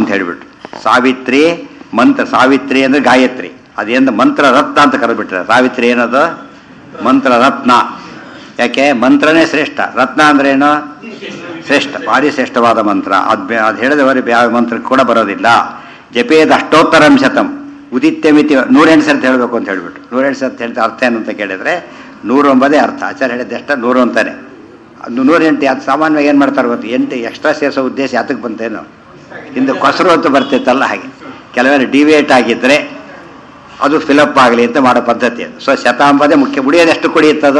ಅಂತ ಹೇಳಿಬಿಟ್ರು ಸಾವಿತ್ರಿ ಮಂತ್ರ ಸಾವಿತ್ರಿ ಅಂದ್ರೆ ಗಾಯತ್ರಿ ಅದೇನು ಮಂತ್ರ ರತ್ನ ಅಂತ ಕರೆದ್ಬಿಟ್ರೆ ಸಾವಿತ್ರಿ ಏನದು ಮಂತ್ರ ರತ್ನ ಯಾಕೆ ಮಂತ್ರನೇ ಶ್ರೇಷ್ಠ ರತ್ನ ಅಂದ್ರೆ ಏನು ಶ್ರೇಷ್ಠ ಭಾರಿ ಶ್ರೇಷ್ಠವಾದ ಮಂತ್ರ ಅದು ಅದು ಹೇಳಿದವರಿಗೆ ಯಾವ ಮಂತ್ರಕ್ಕೆ ಕೂಡ ಬರೋದಿಲ್ಲ ಜಪೇದ ಅಷ್ಟೋತ್ತರಂ ಶತಂ ಉದಿತ್ಯ ಮಿತಿ ನೂರೆಂಟು ಸರ್ತಿ ಹೇಳಬೇಕು ಅಂತ ಹೇಳ್ಬಿಟ್ಟು ನೂರೆಂಟು ಸರ್ತಿ ಹೇಳ್ತಾ ಅರ್ಥ ಏನು ಅಂತ ಕೇಳಿದ್ರೆ ನೂರೊಂಬದೇ ಅರ್ಥ ಆಚಾರ್ಯ ಹೇಳಿದ ಎಷ್ಟ ನೂರು ಅಂತಾನೆ ಅದು ನೂರೆಂಟು ಅದು ಸಾಮಾನ್ಯವಾಗಿ ಏನು ಮಾಡ್ತಾರೆ ಗೊತ್ತು ಎಂಟು ಎಕ್ಸ್ಟ್ರಾ ಸೇರಿಸೋ ಉದ್ದೇಶ ಯಾತಕ್ಕೆ ಬಂತೇನೋ ಹಿಂದೆ ಕೊಸರು ಅಂತ ಬರ್ತಿತ್ತಲ್ಲ ಹಾಗೆ ಕೆಲವೆಲ್ಲ ಡಿವಿಯೇಟ್ ಆಗಿದ್ದರೆ ಅದು ಫಿಲಪ್ ಆಗಲಿ ಅಂತ ಮಾಡೋ ಪದ್ಧತಿ ಅದು ಸೊ ಶತಾಂಬದೇ ಮುಖ್ಯ ಉಳಿಯೋದು ಎಷ್ಟು ಕುಡಿಯುತ್ತದು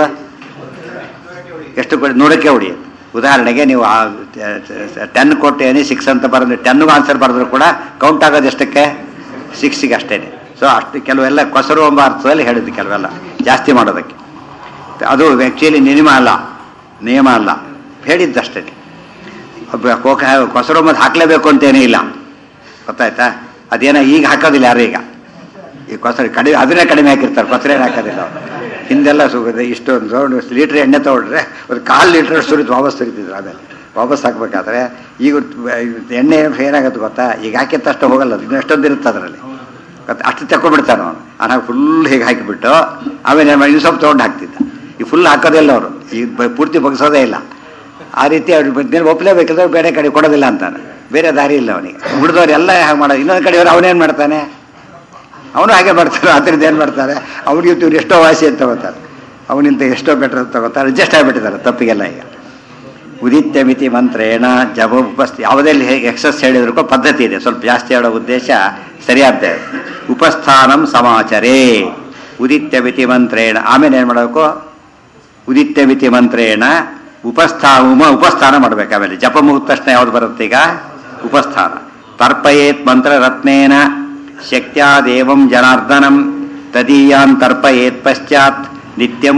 ಎಷ್ಟು ಕುಡಿ ನೂರಕ್ಕೆ ಉಳಿಯುತ್ತೆ ಉದಾಹರಣೆಗೆ ನೀವು ಟೆನ್ ಕೊಟ್ಟು ಏನೇ ಸಿಕ್ಸ್ ಅಂತ ಬರೆದ್ರೆ ಟೆನ್ಗೂ ಆನ್ಸರ್ ಬರೆದ್ರು ಕೂಡ ಕೌಂಟ್ ಆಗೋದು ಎಷ್ಟಕ್ಕೆ ಸಿಕ್ಸಿಗೆ ಅಷ್ಟೇ ಸೊ ಅಷ್ಟು ಕೆಲವೆಲ್ಲ ಕೊಸರು ಎಂಬ ಅರ್ಥದಲ್ಲಿ ಹೇಳಿದ್ದು ಕೆಲವೆಲ್ಲ ಜಾಸ್ತಿ ಮಾಡೋದಕ್ಕೆ ಅದು ಆ್ಯಕ್ಚುಲಿ ನಿಯಮ ಅಲ್ಲ ನಿಯಮ ಅಲ್ಲ ಹೇಳಿದ್ದಷ್ಟೇ ಒಬ್ಬ ಕೋಕ ಕೊಸರು ಮತ್ತು ಹಾಕಲೇಬೇಕು ಅಂತೇನೇ ಇಲ್ಲ ಗೊತ್ತಾಯ್ತಾ ಅದೇನೋ ಈಗ ಹಾಕೋದಿಲ್ಲ ಯಾರು ಈಗ ಈ ಕೊಸರು ಕಡಿಮೆ ಅದನ್ನೇ ಕಡಿಮೆ ಹಾಕಿರ್ತಾರೆ ಕೊಸರೇನು ಹಾಕೋದಿಲ್ಲ ಅವ್ರು. ಹಿಂದೆಲ್ಲ ಸುಗದ ಇಷ್ಟೊಂದು ಸೌಂಡ್ ಲೀಟ್ರ್ ಎಣ್ಣೆ ತೊಗೊಂಡ್ರೆ ಒಂದು ಕಾಲು ಲೀಟ್ರ್ ಸುರಿದು ವಾಪಸ್ ಸುರಿತಿದ್ರು ಆಮೇಲೆ ವಾಪಸ್ ಹಾಕ್ಬೇಕಾದ್ರೆ ಈಗ ಎಣ್ಣೆ ಏನಾಗುತ್ತೆ ಗೊತ್ತಾ ಈಗ ಹಾಕಿದ ತಕ್ಷಣ ಹೋಗಲ್ಲ ಅದು ಇನ್ನೂ ಎಷ್ಟೊಂದು ಇರುತ್ತೆ ಅದರಲ್ಲಿ ಗೊತ್ತಾ ಅಷ್ಟು ತಗೊಂಡ್ಬಿಡ್ತಾನೆ ಅವನು ಅನಾಗ ಫುಲ್ ಹೀಗೆ ಹಾಕಿಬಿಟ್ಟು ಆಮೇಲೆ ಏನು ಮಾಡಿ ಇನ್ನೂ ಸ್ವಲ್ಪ ತೊಗೊಂಡು ಹಾಕ್ತಿದ್ದ ಈ ಫುಲ್ ಹಾಕೋದಿಲ್ಲ ಅವರು ಈ ಬ- ಪೂರ್ತಿ ಬಗ್ಸೋದೇ ಇಲ್ಲ ಆ ರೀತಿ ಅವ್ರು ಮೇಲೆ ಒಪ್ಪಲೇಬೇಕಂದ್ರೆ ಬೇರೆ ಕಡೆ ಕೊಡೋದಿಲ್ಲ ಅಂತಾನೆ ಬೇರೆ ದಾರಿ ಇಲ್ಲ ಅವನಿಗೆ ಹುಡ್ದವ್ರು ಎಲ್ಲ ಹಾಗೆ ಮಾಡೋದು ಇನ್ನೊಂದು ಕಡೆಯವರು ಅವನೇನು ಮಾಡ್ತಾನೆ ಅವನು ಹಾಗೆ ಮಾಡ್ತಾರೆ ಅದರಿಂದ ಏನು ಮಾಡ್ತಾರೆ ಅವ್ರಿಗಿಂತ ಇವ್ರು ಎಷ್ಟೋ ವಾಸಿ ಅಂತ ತಗೋತಾರೆ ಅವನಿಂತ ಎಷ್ಟೋ ಬೆಟರ್ ಅಂತ ತಗೋತಾರೆ ಅಡ್ಜಸ್ಟ್ ಆಗಿಬಿಟ್ಟಿದ್ದಾರೆ ತಪ್ಪಿಗೆಲ್ಲ ಈಗ ಉದಿತ್ಯ ಮಿತಿ ಮಂತ್ರೇಣ ಜಪ ಉಪಸ್ಥಿ ಯಾವುದೆಲ್ಲಿ ಎಕ್ಸಸ್ ಹೇಳಿದ್ರು ಕೂಡ ಪದ್ಧತಿ ಇದೆ ಸ್ವಲ್ಪ ಜಾಸ್ತಿ ಹೇಳೋ ಉದ್ದೇಶ ಸರಿಯಾದ ಉಪಸ್ಥಾನಂ ಸಮಾಚರೇ ಉದಿತ್ಯ ಮಿತಿ ಮಂತ್ರೇಣ ಆಮೇಲೆ ಏನು ಮಾಡಬೇಕು ಉದಿತ್ಯ ಮಿತಿ ಮಂತ್ರೇಣ ಉಪಸ್ಥಾ ಉಮ ಉಪಸ್ಥಾನ ಮಾಡಬೇಕು ಆಮೇಲೆ ಜಪ ಮುಗಿದ ತಕ್ಷಣ ಯಾವ್ದು ಬರುತ್ತೆ ಈಗ ಉಪಸ್ಥಾನ ತರ್ಪಯೇತ್ ಮಂತ್ರ ರತ್ನೇನ ಶಕ್ತ್ಯಾದೇವಂ ಜನಾರ್ದನಂ ತದೀಯಾನ್ ತರ್ಪಯೇತ್ ಪಶ್ಚಾತ್ ನಿತ್ಯಂ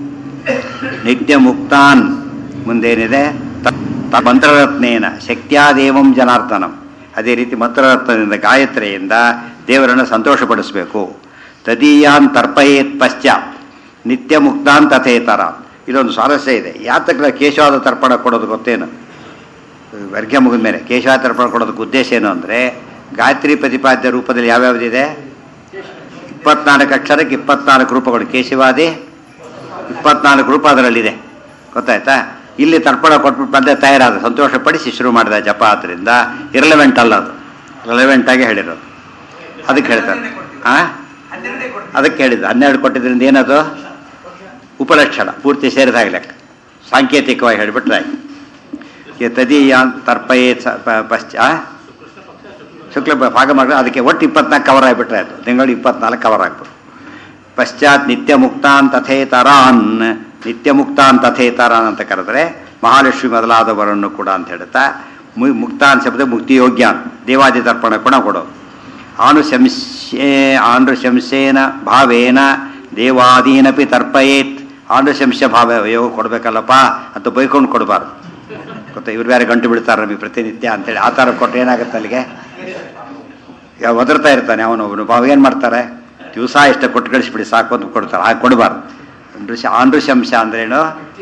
ನಿತ್ಯ ಮುಕ್ತಾನ್ ಮುಂದೇನಿದೆ ತ- ತ- ಮಂತ್ರರತ್ನೇನ ಶಕ್ತ್ಯಾದೇವಂ ಜನಾರ್ದನಂ ಅದೇ ರೀತಿ ಮಂತ್ರರತ್ನದಿಂದ ಗಾಯತ್ರಿಯಿಂದ ದೇವರನ್ನು ಸಂತೋಷಪಡಿಸಬೇಕು ತದೀಯಾನ್ ತರ್ಪಯೇತ್ ಪಶ್ಚಾತ್ ನಿತ್ಯ ಮುಕ್ತಾನ್ ತಥೇತರ ಇದೊಂದು ಸ್ವಾರಸ್ಯ ಇದೆ ಯಾತಕ್ಕೆ ಕೇಶವಾದ ತರ್ಪಣ ಕೊಡೋದು ಗೊತ್ತೇನು ವರ್ಗ ಮುಗಿದ ಮೇಲೆ ಕೇಶವ ತರ್ಪಣ ಕೊಡೋದಕ್ಕೆ ಉದ್ದೇಶ ಏನು ಅಂದರೆ ಗಾಯತ್ರಿ ಪ್ರತಿಪಾದ್ಯ ರೂಪದಲ್ಲಿ ಯಾವ್ಯಾವುದಿದೆ ಇಪ್ಪತ್ನಾಲ್ಕು ಅಕ್ಷರಕ್ಕೆ ಇಪ್ಪತ್ನಾಲ್ಕು ರೂಪಗಳು ಕೇಶವಾದಿ ಇಪ್ಪತ್ನಾಲ್ಕು ರೂಪ ಅದರಲ್ಲಿದೆ ಗೊತ್ತಾಯ್ತಾ ಇಲ್ಲಿ ತರ್ಪಣ ಕೊಟ್ಬಿಟ್ಟು ಬಂದೆ ತಯಾರಾದ ಸಂತೋಷಪಡಿಸಿ ಶುರು ಮಾಡಿದ ಜಪ ಆದ್ದರಿಂದ ಇರಲೆವೆಂಟ್ ಅಲ್ಲ ಅದು ರೆಲೆವೆಂಟ್ ಆಗಿ ಹೇಳಿರೋದು ಅದಕ್ಕೆ ಹೇಳ್ತಾರೆ ಆ ಅದಕ್ಕೆ ಹೇಳಿದ್ದು ಹನ್ನೆರಡು ಕೊಟ್ಟಿದ್ರಿಂದ ಏನದು ಉಪಲಕ್ಷಣ ಪೂರ್ತಿ ಸೇರಿದಾಗ ಲೆಕ್ಕ ಸಾಂಕೇತಿಕವಾಗಿ ಹೇಳಿಬಿಟ್ರೆ ಆಯ್ತು ಕೆ ತದೀಯಾನ್ ತರ್ಪಯೇ ಸ- ಪ- ಪಶ್ಚಾ ಶುಕ್ಲ ಪ- ಭಾಗ ಮಾಡಿ ಅದಕ್ಕೆ ಒಟ್ಟು ಇಪ್ಪತ್ನಾಲ್ಕು ಕವರ್ ಆಗಿಬಿಟ್ರೆ ಆಯ್ತು ತಿಂಗಳು ಇಪ್ಪತ್ನಾಲ್ಕು ಕವರ್ ಆಗ್ಬಿಟ್ಟು ಪಶ್ಚಾತ್ ನಿತ್ಯ ಮುಕ್ತಾನ್ ತಥೇತರಾನ್ ನಿತ್ಯ ಮುಕ್ತಾನ್ ತಥೇತರಾನ್ ಅಂತ ಕರೆದ್ರೆ ಮಹಾಲಕ್ಷ್ಮಿ ಮೊದಲಾದವರನ್ನು ಕೂಡ ಅಂತ ಹೇಳ್ತಾ ಮು- ಮುಕ್ತಾನ್ ಶಬ್ದ ಮುಕ್ತಿ ಯೋಗ್ಯಾನ್ ದೇವಾದಿ ತರ್ಪಣ ಕೂಡ ಕೊಡೋದು ಆನುಶಂಸ್ಯೇ ಆನುಶಂಸೇನ ಭಾವೇನ ದೇವಾದೀನಪಿ ತರ್ಪಯೇತ್ ಆನುಶಂಸ್ಯ ಭಾವ ಅಯ್ಯೋ ಕೊಡ್ಬೇಕಲ್ಲಪ್ಪ ಅಂತ ಬೈಕೊಂಡು ಕೊಡಬಾರ್ದು ಗೊತ್ತಾ ಇವ್ರು ಬೇರೆ ಗಂಟು ಬಿಡ್ತಾರೆ ನಮಗೆ ಪ್ರತಿನಿತ್ಯ ಅಂತೇಳಿ ಆ ಥರ ಕೊಟ್ಟರೆ ಏನಾಗುತ್ತೆ ಅಲ್ಲಿಗೆ ಯಾವ ಒದರ್ತಾ ಇರ್ತಾನೆ ಅವನು ಅವನು ಭಾವ ಏನು ಮಾಡ್ತಾರೆ ದಿವಸ ಇಷ್ಟ ಕೊಟ್ಟು ಕಳಿಸ್ಬಿಡಿ ಸಾಕು ಅಂತ ಕೊಡ್ತಾರೆ ಹಾಗೆ ಕೊಡಬಾರ್ದು ನೃಶ ಆನೃಶಂಶ ಅಂದ್ರೇನು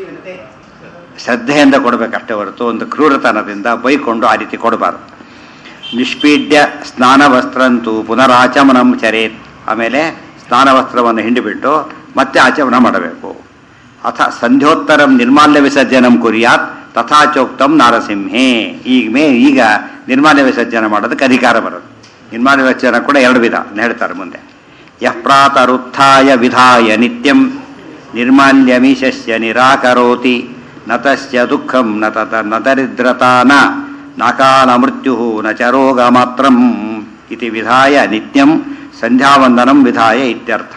ಶ್ರದ್ಧೆಯಿಂದ ಕೊಡಬೇಕಷ್ಟೇ ಹೊರತು ಒಂದು ಕ್ರೂರತನದಿಂದ ಬೈಕೊಂಡು ಆ ರೀತಿ ಕೊಡಬಾರ್ದು ನಿಷ್ಪೀಡ್ಯ ಸ್ನಾನ ವಸ್ತ್ರಂತೂ ಪುನರಾಚಮನಂ ಚರೇತ್ ಆಮೇಲೆ ಸ್ನಾನ ವಸ್ತ್ರವನ್ನು ಹಿಂಡಿಬಿಟ್ಟು ಮತ್ತೆ ಆಚಮನ ಮಾಡಬೇಕು ಅಥ ಸಂಧ್ಯೋತ್ತರಂ ನಿರ್ಮಾಲ್ಯ ವಿಸರ್ಜನಂ ಕುರ್ಯಾತ್ ತಥಾಚೋಕ್ತಂ ನಾರಸಿಂಹೇ ಈಗ ಮೇ ಈಗ ನಿರ್ಮಾಲ್ಯ ವಿಸರ್ಜನೆ ಮಾಡೋದಕ್ಕೆ ಅಧಿಕಾರ ಬರೋದು ನಿರ್ಮಾಲ್ಯ ವಿಸರ್ಜನೆ ಕೂಡ ಎರಡು ವಿಧ ಅದ್ನ ಹೇಳ್ತಾರೆ ಮುಂದೆ ಯಃ ಪ್ರಾತರುತ್ಥಾಯ ವಿಧಾಯ ನಿತ್ಯಂ ನಿರ್ಮಾಲ್ಯಮೀಶಸ್ಯ ನಿರಾಕರೋತಿ ನ ತಸ್ಯ ದುಃಖಂ ನ ತತ ನ ದರಿದ್ರತಾ ನ ನಾಕಾಲ ಮೃತ್ಯು ನ ಚ ರೋಗ ಮಾತ್ರಂ ಇತಿ ವಿಧಾಯ ನಿತ್ಯಂ ಸಂಧ್ಯಾವಂದನಂ ವಿಧಾಯ ಇತ್ಯರ್ಥ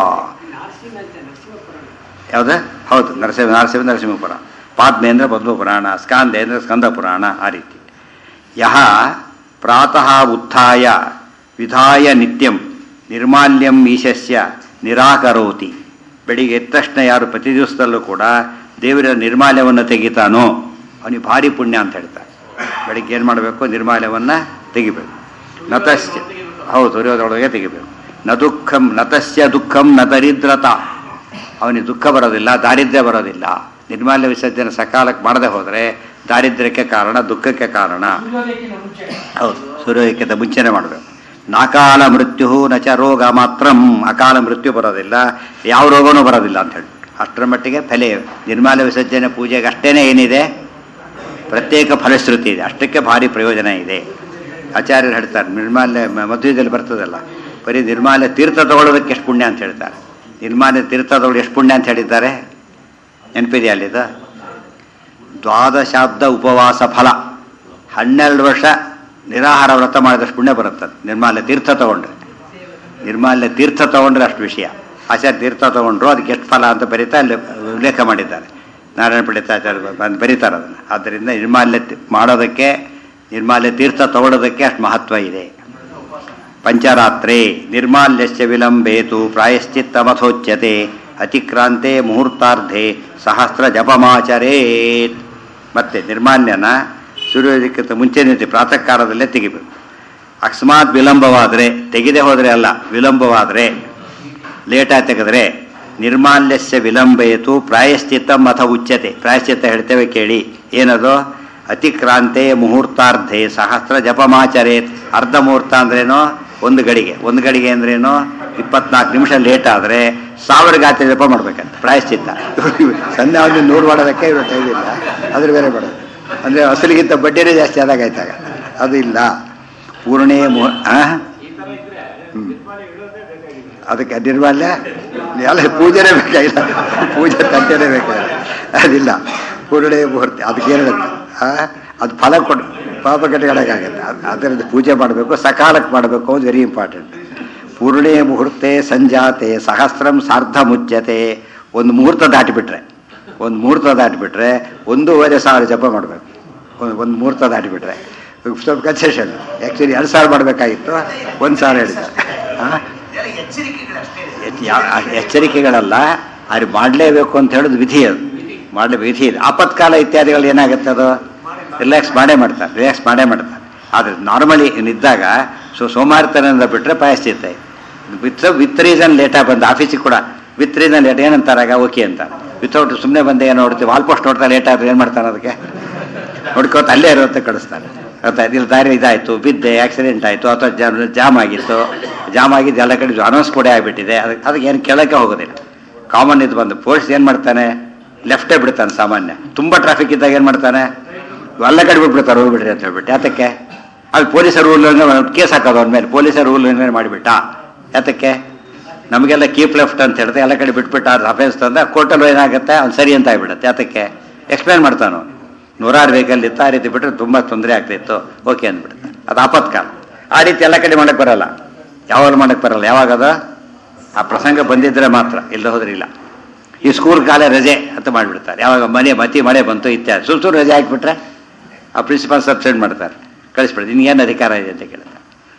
ಯಾವ್ದು ಹೌದು ನರಸಿಂಹ ನರಸಿಂಹ ನರಸಿಂಹ ಪುರಾಣ ಪಾದ್ಮೇಂದ್ರ ಪದ್ಮ ಪುರಾಣ ಸ್ಕಾಂದೇಂದ್ರ ಸ್ಕಂದ ಪುರಾಣ ಆ ರೀತಿ ಯಹ ಪ್ರಾತಃ ಉತ್ಥಾಯ ವಿಧಾಯ ನಿತ್ಯಂ ನಿರ್ಮಾಲ್ಯಂ ಈಶಸ್ಯ ನಿರಾಕರೋತಿ ಬೆಳಿಗ್ಗೆ ಎದ್ದ ತಕ್ಷಣ ಯಾರು ಪ್ರತಿ ದಿವಸದಲ್ಲೂ ಕೂಡ ದೇವರ ನಿರ್ಮಾಲ್ಯವನ್ನು ತೆಗಿತಾನೋ ಅವನಿಗೆ ಭಾರಿ ಪುಣ್ಯ ಅಂತ ಹೇಳ್ತಾರೆ ಬೆಳಿಗ್ಗೆ ಏನು ಮಾಡಬೇಕು ನಿರ್ಮಾಲ್ಯವನ್ನು ತೆಗಿಬೇಕು ನತಸ್ಯ ಹೌದು ಸೂರ್ಯೋದಯೊಳಗೆ ತೆಗಿಬೇಕು ನ ದುಃಖಂ ನತಸ್ಯ ದುಃಖಂ ನ ದರಿದ್ರತಾ ಅವನಿಗೆ ದುಃಖ ಬರೋದಿಲ್ಲ ದಾರಿದ್ರ್ಯ ಬರೋದಿಲ್ಲ ನಿರ್ಮಾಲ್ಯ ವಿಸರ್ಜನೆ ಸಕಾಲಕ್ಕೆ ಮಾಡದೆ ಹೋದರೆ ದಾರಿದ್ರ್ಯಕ್ಕೆ ಕಾರಣ ದುಃಖಕ್ಕೆ ಕಾರಣ ಸೂರ್ಯೋದಯಕ್ಕಿಂತ ಮುಂಚೆ ಹೌದು ಸೂರ್ಯೋದಯಕ್ಕಿಂತ ಮುಂಚೆನೆ ಮಾಡಬೇಕು ನಾಕಾಲ ಮೃತ್ಯು ನಚ ರೋಗ ಮಾತ್ರ ಅಕಾಲ ಮೃತ್ಯು ಬರೋದಿಲ್ಲ ಯಾವ ರೋಗನೂ ಬರೋದಿಲ್ಲ ಅಂತ ಹೇಳಿ ಅಷ್ಟರ ಮಟ್ಟಿಗೆ ಫಲೆ ನಿರ್ಮಾಲ ವಿಸರ್ಜನೆ ಪೂಜೆಗೆ ಅಷ್ಟೇನೆ ಏನಿದೆ ಪ್ರತ್ಯೇಕ ಫಲಶ್ರುತಿ ಇದೆ ಅಷ್ಟಕ್ಕೆ ಭಾರಿ ಪ್ರಯೋಜನ ಇದೆ ಆಚಾರ್ಯರು ಹೇಳ್ತಾರೆ ನಿರ್ಮಾಲ್ಯ ಮ- ಮಧ್ವದಲ್ಲಿ ಬರ್ತದಲ್ಲ ಬರೀ ನಿರ್ಮಾಲ್ಯ ತೀರ್ಥ ತಗೊಳ್ಳೋದಕ್ಕೆ ಎಷ್ಟು ಪುಣ್ಯ ಅಂತ ಹೇಳ್ತಾರೆ ನಿರ್ಮಾಲ್ಯ ತೀರ್ಥ ತಗೊಳ್ಳಿ ಎಷ್ಟು ಪುಣ್ಯ ಅಂತ ಹೇಳಿದ್ದಾರೆ ನೆನಪಿದೆಯಾ ಅಲ್ಲಿದು ದ್ವಾದಶಾಬ್ದ ಉಪವಾಸ ಫಲ ಹನ್ನೆರಡು ವರ್ಷ ನಿರಾಹಾರ ವ್ರತ ಮಾಡಿದಷ್ಟು ಪುಣ್ಯ ಬರುತ್ತದೆ ನಿರ್ಮಾಲ್ಯ ತೀರ್ಥ ತಗೊಂಡ್ರೆ ನಿರ್ಮಾಲ್ಯ ತೀರ್ಥ ತಗೊಂಡ್ರೆ ಅಷ್ಟು ವಿಷಯ ಆಚಾರ್ಯ ತೀರ್ಥ ತಗೊಂಡ್ರು ಅದಕ್ಕೆ ಎಷ್ಟು ಫಲ ಅಂತ ಬರೀತಾ ಅಲ್ಲಿ ಉಲ್ಲೇಖ ಮಾಡಿದ್ದಾರೆ ನಾರಾಯಣ ಪಂಡಿತಾಚಾರ್ಯ ಬಂದು ಬರೀತಾರೆ ಅದನ್ನು ಆದ್ದರಿಂದ ನಿರ್ಮಾಲ್ಯ ತಿ- ಮಾಡೋದಕ್ಕೆ ನಿರ್ಮಾಲ್ಯ ತೀರ್ಥ ತಗೊಳ್ಳೋದಕ್ಕೆ ಅಷ್ಟು ಮಹತ್ವ ಇದೆ ಪಂಚರಾತ್ರೆ ನಿರ್ಮಾಲ್ಯಸ್ಯ ವಿಲಂಬೇತು ಪ್ರಾಯಶ್ಚಿತ್ತಮಥೋಚ್ಯತೆ ಅತಿಕ್ರಾಂತೆ ಮುಹೂರ್ತಾರ್ಧೆ ಸಹಸ್ರ ಜಪಮಾಚರೇತ್ ಮತ್ತೆ ನಿರ್ಮಾಲ್ಯನ ಸೂರ್ಯೋದಯಕ್ಕಿಂತ ಮುಂಚೆನೇ ಪ್ರಾತಃ ಕಾಲದಲ್ಲೇ ತೆಗಿಬೇಕು ಅಕಸ್ಮಾತ್ ವಿಳಂಬವಾದರೆ ತೆಗೆದೇ ಹೋದರೆ ಅಲ್ಲ ವಿಳಂಬವಾದರೆ ಲೇಟಾಗಿ ತೆಗೆದ್ರೆ ನಿರ್ಮಾಲ್ಯಸ್ಯ ವಿಳಂಬಯತು ಪ್ರಾಯಶ್ಚಿತ್ತಂ ಅಥ ಉಚ್ಯತೆ ಪ್ರಾಯಶ್ಚಿತ್ತ ಹೇಳ್ತೇವೆ ಕೇಳಿ ಏನದು ಅತಿಕ್ರಾಂತೆ ಮುಹೂರ್ತಾರ್ಧೆ ಸಹಸ್ರ ಜಪಮಾಚರೇತ್ ಅರ್ಧ ಮುಹೂರ್ತ ಅಂದ್ರೇನು ಒಂದು ಗಡಿಗೆ ಒಂದು ಗಡಿಗೆ ಅಂದ್ರೇನು ಇಪ್ಪತ್ನಾಲ್ಕು ನಿಮಿಷ ಲೇಟ್ ಆದರೆ ಸಾವಿರ ಗಾತ್ರಿ ಜಪ ಮಾಡ್ಬೇಕಂತ ಪ್ರಾಯಶ್ಚಿತ್ತ ಸಂಧ್ಯಾ ಒಂದು ನೂರು ಮಾಡೋದಕ್ಕೆ ಇವರು ಟೈಮ್ ಇಲ್ಲ ಅದ್ರ ಬೇರೆ ಮಾಡೋದು ಅಂದರೆ ಅಸಲಿಗಿಂತ ಬಡ್ಡಿನೇ ಜಾಸ್ತಿ ಆದಾಗ ಆಯ್ತಾಗ ಅದು ಇಲ್ಲ ಪೂರ್ಣೇ ಮುಹೂರ್ ಆ? ಹ್ಮ್. ಅದಕ್ಕೆ ನಿರ್ಮಾಲ್ಯ ಎಲ್ಲ ಪೂಜೆನೇ ಬೇಕಾಗಿಲ್ಲ ಪೂಜೆ ತಟ್ಟೆನೇ ಬೇಕಾಗಿಲ್ಲ ಅದಿಲ್ಲ ಪೂರ್ಣೇ ಮುಹೂರ್ತಿ ಅದಕ್ಕೆ ಏನು ಹೇಳುತ್ತೆ ಆ? ಅದು ಫಲ ಕೊಡು ಪಾಪ ಕಟ್ಟಗಳಾಗತ್ತೆ ಅದರಿಂದ ಪೂಜೆ ಮಾಡಬೇಕು ಸಕಾಲಕ್ಕೆ ಮಾಡಬೇಕು ಅದು ವೆರಿ ಇಂಪಾರ್ಟೆಂಟ್ ಪೂರ್ಣೇ ಮುಹೂರ್ತೆ ಸಂಜಾತೆ ಸಹಸ್ರಂ ಸಾರ್ಧ ಮುಚ್ಯತೆ ಒಂದು ಮುಹೂರ್ತ ದಾಟಿಬಿಟ್ರೆ ಒಂದು ಮುಹೂರ್ತ ದಾಟಿಬಿಟ್ರೆ ಒಂದೂವರೆ ಸಾವಿರ ಜಪ ಮಾಡಬೇಕು ಒಂದು ಒಂದು ಮುಹೂರ್ತ ದಾಟಿಬಿಟ್ರೆ ಸ್ವಲ್ಪ ಕನ್ಸೆಷನ್ ಆ್ಯಕ್ಚುಲಿ ಎರಡು ಸಾವಿರ ಮಾಡಬೇಕಾಗಿತ್ತು ಒಂದು ಸಾವಿರ ಹೇಳಿದ್ದಾರೆ ಹಾಂ ಎಚ್- ಯಾ- ಎಚ್ಚರಿಕೆಗಳಲ್ಲ ಅದು ಮಾಡಲೇಬೇಕು ಅಂತ ಹೇಳೋದು ವಿಧಿ ಅದು ಮಾಡಲೇ ವಿಧಿ ಇದೆ ಆಪತ್ಕಾಲ ಇತ್ಯಾದಿಗಳು ಏನಾಗುತ್ತೆ ಅದು ರಿಲ್ಯಾಕ್ಸ್ ಮಾಡೇ ಮಾಡ್ತಾರೆ ರಿಲ್ಯಾಕ್ಸ್ ಮಾಡೇ ಮಾಡ್ತಾರೆ ಆದರೆ ನಾರ್ಮಲಿ ಇದ್ದಾಗ ಸೊ ಸೋಮಾರಿತನದಿಂದ ಬಿಟ್ಟರೆ ಪಾಯಶ್ಚಿತ್ತ ವಿತ್ ವಿತ್ ರೀಸನ್ ಲೇಟಾಗಿ ಬಂದು ಆಫೀಸಿಗೆ ಕೂಡ ವಿತ್ ರೀಸನ್ ಲೇಟ್ ಏನಂತಾರಾಗ ಓಕೆ ಅಂತ ವಿತೌಟ್ ಸುಮ್ಮನೆ ಬಂದು ಏನು ನೋಡ್ತೀವಿ ವಾಲ್ ಪೋಸ್ಟ್ ನೋಡ್ತಾ ಲೇಟ್ ಆದ್ರೆ ಏನು ಮಾಡ್ತಾನೆ ಅದಕ್ಕೆ ನೋಡ್ಕೋತ ಅಲ್ಲೇ ಇರುತ್ತೆ ಕಳಿಸ್ತಾನೆ ಗೊತ್ತಾ ಇಲ್ಲಿ ದಾರಿ ಇದಾಯಿತು ಬಿದ್ದೆ ಆಕ್ಸಿಡೆಂಟ್ ಆಯಿತು ಅಥವಾ ಜಾಮ್ ಜಾಮ್ ಆಗಿತ್ತು ಜಾಮ್ ಆಗಿದ್ದು ಎಲ್ಲ ಕಡೆ ಅನೌನ್ಸ್ ಕೂಡ ಆಗಿಬಿಟ್ಟಿದೆ ಅದಕ್ಕೆ ಅದಕ್ಕೆ ಏನು ಕೇಳೋಕ್ಕೆ ಹೋಗೋದಿಲ್ಲ ಕಾಮನ್ ಇದು ಬಂದು ಪೊಲೀಸ್ ಏನು ಮಾಡ್ತಾನೆ ಲೆಫ್ಟೇ ಬಿಡ್ತಾನೆ ಸಾಮಾನ್ಯ ತುಂಬ ಟ್ರಾಫಿಕ್ ಇದ್ದಾಗ ಏನು ಮಾಡ್ತಾನೆ ಎಲ್ಲ ಕಡೆ ಬಿಟ್ಬಿಡ್ತಾರೆ ಹೋಗ್ಬಿಡ್ರಿ ಅಂತ ಹೇಳ್ಬಿಟ್ಟು ಯಾತಕ್ಕೆ ಅದು ಪೊಲೀಸರ ರೂಲ್ ಕೇಸ್ ಹಾಕೋದು ಅವ್ನ ಮೇಲೆ ಪೊಲೀಸರ ರೂಲ್ ಏನೇನು ಮಾಡಿಬಿಟ್ಟ ಯಾತಕ್ಕೆ ನಮಗೆಲ್ಲ ಕೀಪ್ ಲೆಫ್ಟ್ ಅಂತ ಹೇಳ್ದೆ ಎಲ್ಲ ಕಡೆ ಬಿಟ್ಬಿಟ್ಟು ಅದು ಅಫೆನ್ಸ್ ತಂದ ಕೋರ್ಟಲ್ಲಿ ಏನಾಗುತ್ತೆ ಅವ್ನು ಸರಿ ಅಂತ ಆಗ್ಬಿಡುತ್ತೆ ಯಾತಕ್ಕೆ ಎಕ್ಸ್ಪ್ಲೇನ್ ಮಾಡ್ತಾನು ನೂರಾರು ವೆಹಿಕಲ್ ಇತ್ತು ಆ ರೀತಿ ಬಿಟ್ಟರೆ ತುಂಬ ತೊಂದರೆ ಆಗ್ತಿತ್ತು ಓಕೆ ಅಂದ್ಬಿಡುತ್ತೆ ಅದು ಆಪತ್ಕಾಲ ಆ ರೀತಿ ಎಲ್ಲ ಕಡೆ ಮಾಡಕ್ಕೆ ಬರಲ್ಲ ಯಾವಾಗ ಮಾಡಕ್ಕೆ ಬರಲ್ಲ ಯಾವಾಗದ ಆ ಪ್ರಸಂಗ ಬಂದಿದ್ರೆ ಮಾತ್ರ ಇಲ್ಲ ಹೋದ್ರೆ ಇಲ್ಲ ಈ ಸ್ಕೂಲ್ ಕಾಲ ರಜೆ ಅಂತ ಮಾಡಿಬಿಡ್ತಾರೆ ಯಾವಾಗ ಮನೆ ಮತಿ ಮಳೆ ಬಂತು ಇತ್ಯಾದಿ ಸುಮ್ ಸುಮ್ಮನೆ ರಜೆ ಹಾಕ್ಬಿಟ್ರೆ ಆ ಪ್ರಿನ್ಸಿಪಾಲ್ ಸಬ್ಸೈಡ್ ಮಾಡ್ತಾರೆ ಕಳಿಸ್ಬಿಡ್ತಾರೆ ನಿನ್ಗೇನು ಅಧಿಕಾರ ಇದೆ ಅಂತ ಕೇಳ್ತಾರೆ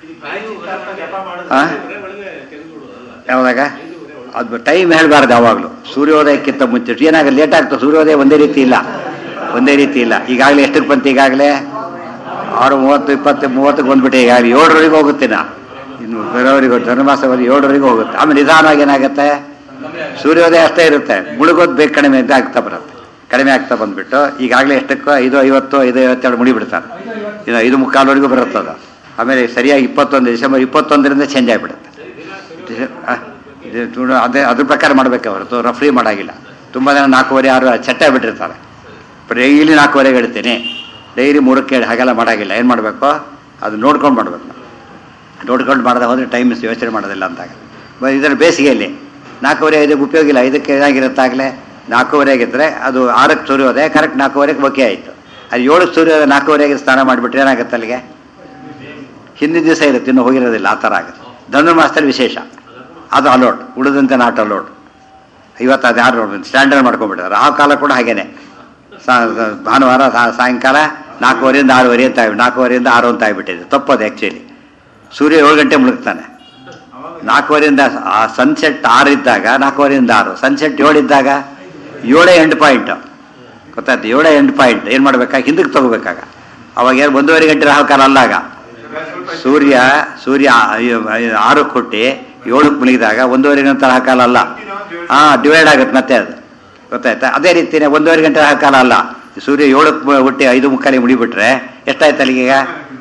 ಆ? ಯಾವಾಗ ಅದು ಟೈಮ್ ಹೇಳಬಾರ್ದು ಯಾವಾಗಲೂ ಸೂರ್ಯೋದಯಕ್ಕಿಂತ ಮುಂಚೆ ಏನಾಗ ಲೇಟ್ ಆಗ್ತದೆ ಸೂರ್ಯೋದಯ ಒಂದೇ ರೀತಿ ಇಲ್ಲ ಒಂದೇ ರೀತಿ ಇಲ್ಲ ಈಗಾಗಲೇ ಎಷ್ಟಕ್ಕೆ ಬಂತು ಈಗಾಗಲೇ ಆರು ಮೂವತ್ತು ಇಪ್ಪತ್ತು ಮೂವತ್ತಕ್ಕೆ ಬಂದ್ಬಿಟ್ಟೆ ಈಗಾಗಲೇ ಏಳರವರೆಗೆ ಹೋಗುತ್ತೆ ನಾ ಇನ್ನು ಬರೋವರೆಗೂ ಧನುರ್ಮಾಸವರೆಗೆ ಏಳರವರೆಗೆ ಹೋಗುತ್ತೆ ಆಮೇಲೆ ನಿಧಾನವಾಗಿ ಏನಾಗುತ್ತೆ ಸೂರ್ಯೋದಯ ಅಷ್ಟೇ ಇರುತ್ತೆ ಮುಳುಗೋದು ಬೇಕು ಕಡಿಮೆ ಅಂತ ಆಗ್ತಾ ಬರುತ್ತೆ ಕಡಿಮೆ ಆಗ್ತಾ ಬಂದ್ಬಿಟ್ಟು ಈಗಾಗಲೇ ಎಷ್ಟಕ್ಕೋ ಐದು ಐವತ್ತು ಐದು ಐವತ್ತೆರಡು ಮುಡಿಬಿಡ್ತಾರೆ ಇನ್ನು ಐದು ಮುಕ್ಕಾಲವರೆಗೂ ಬರುತ್ತೆ ಅದು ಆಮೇಲೆ ಸರಿಯಾಗಿ ಇಪ್ಪತ್ತೊಂದು ಡಿಸೆಂಬರ್ ಇಪ್ಪತ್ತೊಂದರಿಂದ ಚೇಂಜ್ ಆಗಿಬಿಡುತ್ತೆ ಡಿಸೆ- ಆ, ಇದು ನೋಡು, ಅದೇ ಅದ್ರ ಪ್ರಕಾರ ಮಾಡಬೇಕು ಹೊರತು ರಫ್ರಿ ಮಾಡಾಗಿಲ್ಲ ತುಂಬ ಜನ ನಾಲ್ಕೂವರೆ ಆರು ಚಟ್ಟ ಬಿಟ್ಟಿರ್ತಾರೆ ಡೈಲಿ ನಾಲ್ಕೂವರೆಗೆ ಇಡ್ತೀನಿ ಡೈಲಿ ಮೂರಕ್ಕೆ ಹೇಳಿ ಹಾಗೆಲ್ಲ ಮಾಡಾಗಿಲ್ಲ ಏನು ಮಾಡಬೇಕು ಅದು ನೋಡ್ಕೊಂಡು ಮಾಡಬೇಕು ನೋಡ್ಕೊಂಡು ಮಾಡದೆ ಹೋದರೆ ಟೈಮ್ ಯೋಚನೆ ಮಾಡೋದಿಲ್ಲ ಅಂದಾಗ ಬ- ಇದರ ಬೇಸಿಗೆಯಲ್ಲಿ ನಾಲ್ಕೂವರೆ ಐದಕ್ಕೆ ಉಪಯೋಗ ಇಲ್ಲ ಐದಕ್ಕೆ ಏನಾಗಿರುತ್ತಾಗಲೇ ನಾಲ್ಕೂವರೆಗಿದ್ದರೆ ಅದು ಆರಕ್ಕೆ ಸೂರ್ಯೋದಯ ಕರೆಕ್ಟ್ ನಾಲ್ಕೂವರೆಗೆ ಬೊಕ್ಕೆ ಆಯಿತು ಅದು ಏಳಕ್ಕೆ ಸೂರ್ಯೋದಯ ನಾಲ್ಕೂವರೆಗೆ ಸ್ನಾನ ಮಾಡಿಬಿಟ್ರೆ ಏನಾಗುತ್ತೆ ಅಲ್ಲಿಗೆ ಹಿಂದಿನ ದಿವಸ ಇರುತ್ತೆ ಇನ್ನೂ ಹೋಗಿರೋದಿಲ್ಲ ಆ ಥರ ಆಗುತ್ತೆ ಧನುರ್ಮಾಸದಲ್ಲಿ ವಿಶೇಷ ಅದು ಅಲೋಡ್ ಉಳಿದಂತೆ ನಾಟ್ ಅಲೋಡ್ ಇವತ್ತು ಅದು ಯಾರು ನೋಡ್ಬೇಕು ಸ್ಟ್ಯಾಂಡರ್ಡ್ ಮಾಡ್ಕೊಂಡ್ಬಿಟ್ಟಿದ್ದಾರೆ ಆ ಕಾಲ ಕೂಡ ಹಾಗೇನೆ ಸಾ- ಸಾ- ಭಾನುವಾರ ಸಾ- ಸಾಯಂಕಾಲ ನಾಲ್ಕೂವರೆಯಿಂದ ಆರೂವರೆ ಅಂತ ಆಗಿ ನಾಲ್ಕೂವರೆಯಿಂದ ಆರು ಅಂತ ಆಗಿಬಿಟ್ಟಿದೆ ತಪ್ಪದು ಆ್ಯಕ್ಚುಲಿ ಸೂರ್ಯ ಏಳು ಗಂಟೆ ಮುಳುಗ್ತಾನೆ ನಾಲ್ಕೂವರೆಯಿಂದ ಆ ಸನ್ಸೆಟ್ ಆರು ಇದ್ದಾಗ ನಾಲ್ಕೂವರೆಯಿಂದ ಆರು ಸನ್ಸೆಟ್ ಏಳು ಇದ್ದಾಗ ಏಳೇ ಎಂಡ್ ಪಾಯಿಂಟ್ ಗೊತ್ತಾಯ್ತು ಏಳೇ ಎಂಡ್ ಪಾಯಿಂಟ್ ಏನು ಮಾಡ್ಬೇಕಾ ಹಿಂದಕ್ಕೆ ತಗೋಬೇಕಾಗ ಅವಾಗ ಏನು ಒಂದೂವರೆ ಗಂಟೆ ರಾಹು ಕಾಲ ಅಲ್ಲಾಗ ಸೂರ್ಯ ಸೂರ್ಯ ಐ- ಐ- ಆರು ಕೊಟ್ಟು ಏಳಕ್ಕೆ ಮುಳುಗಿದಾಗ ಒಂದೂವರೆ ಗಂಟೆ ರಾಹು ಕಾಲ ಅಲ್ಲ ಹಾಂ ಡಿವೈಡ್ ಆಗುತ್ತೆ ಮತ್ತೆ ಅದು ಗೊತ್ತಾಯ್ತಾ ಅದೇ ರೀತಿನೇ ಒಂದೂವರೆ ಗಂಟೆ ರಾಹು ಕಾಲ ಅಲ್ಲ ಸೂರ್ಯ ಏಳಕ್ಕೆ ಹುಟ್ಟಿ ಐದು ಮುಕ್ಕಾಲಿಗೆ ಮುಡಿಬಿಟ್ರೆ ಎಷ್ಟಾಯ್ತು ಅಲ್ಲಿಗೆ ಈಗ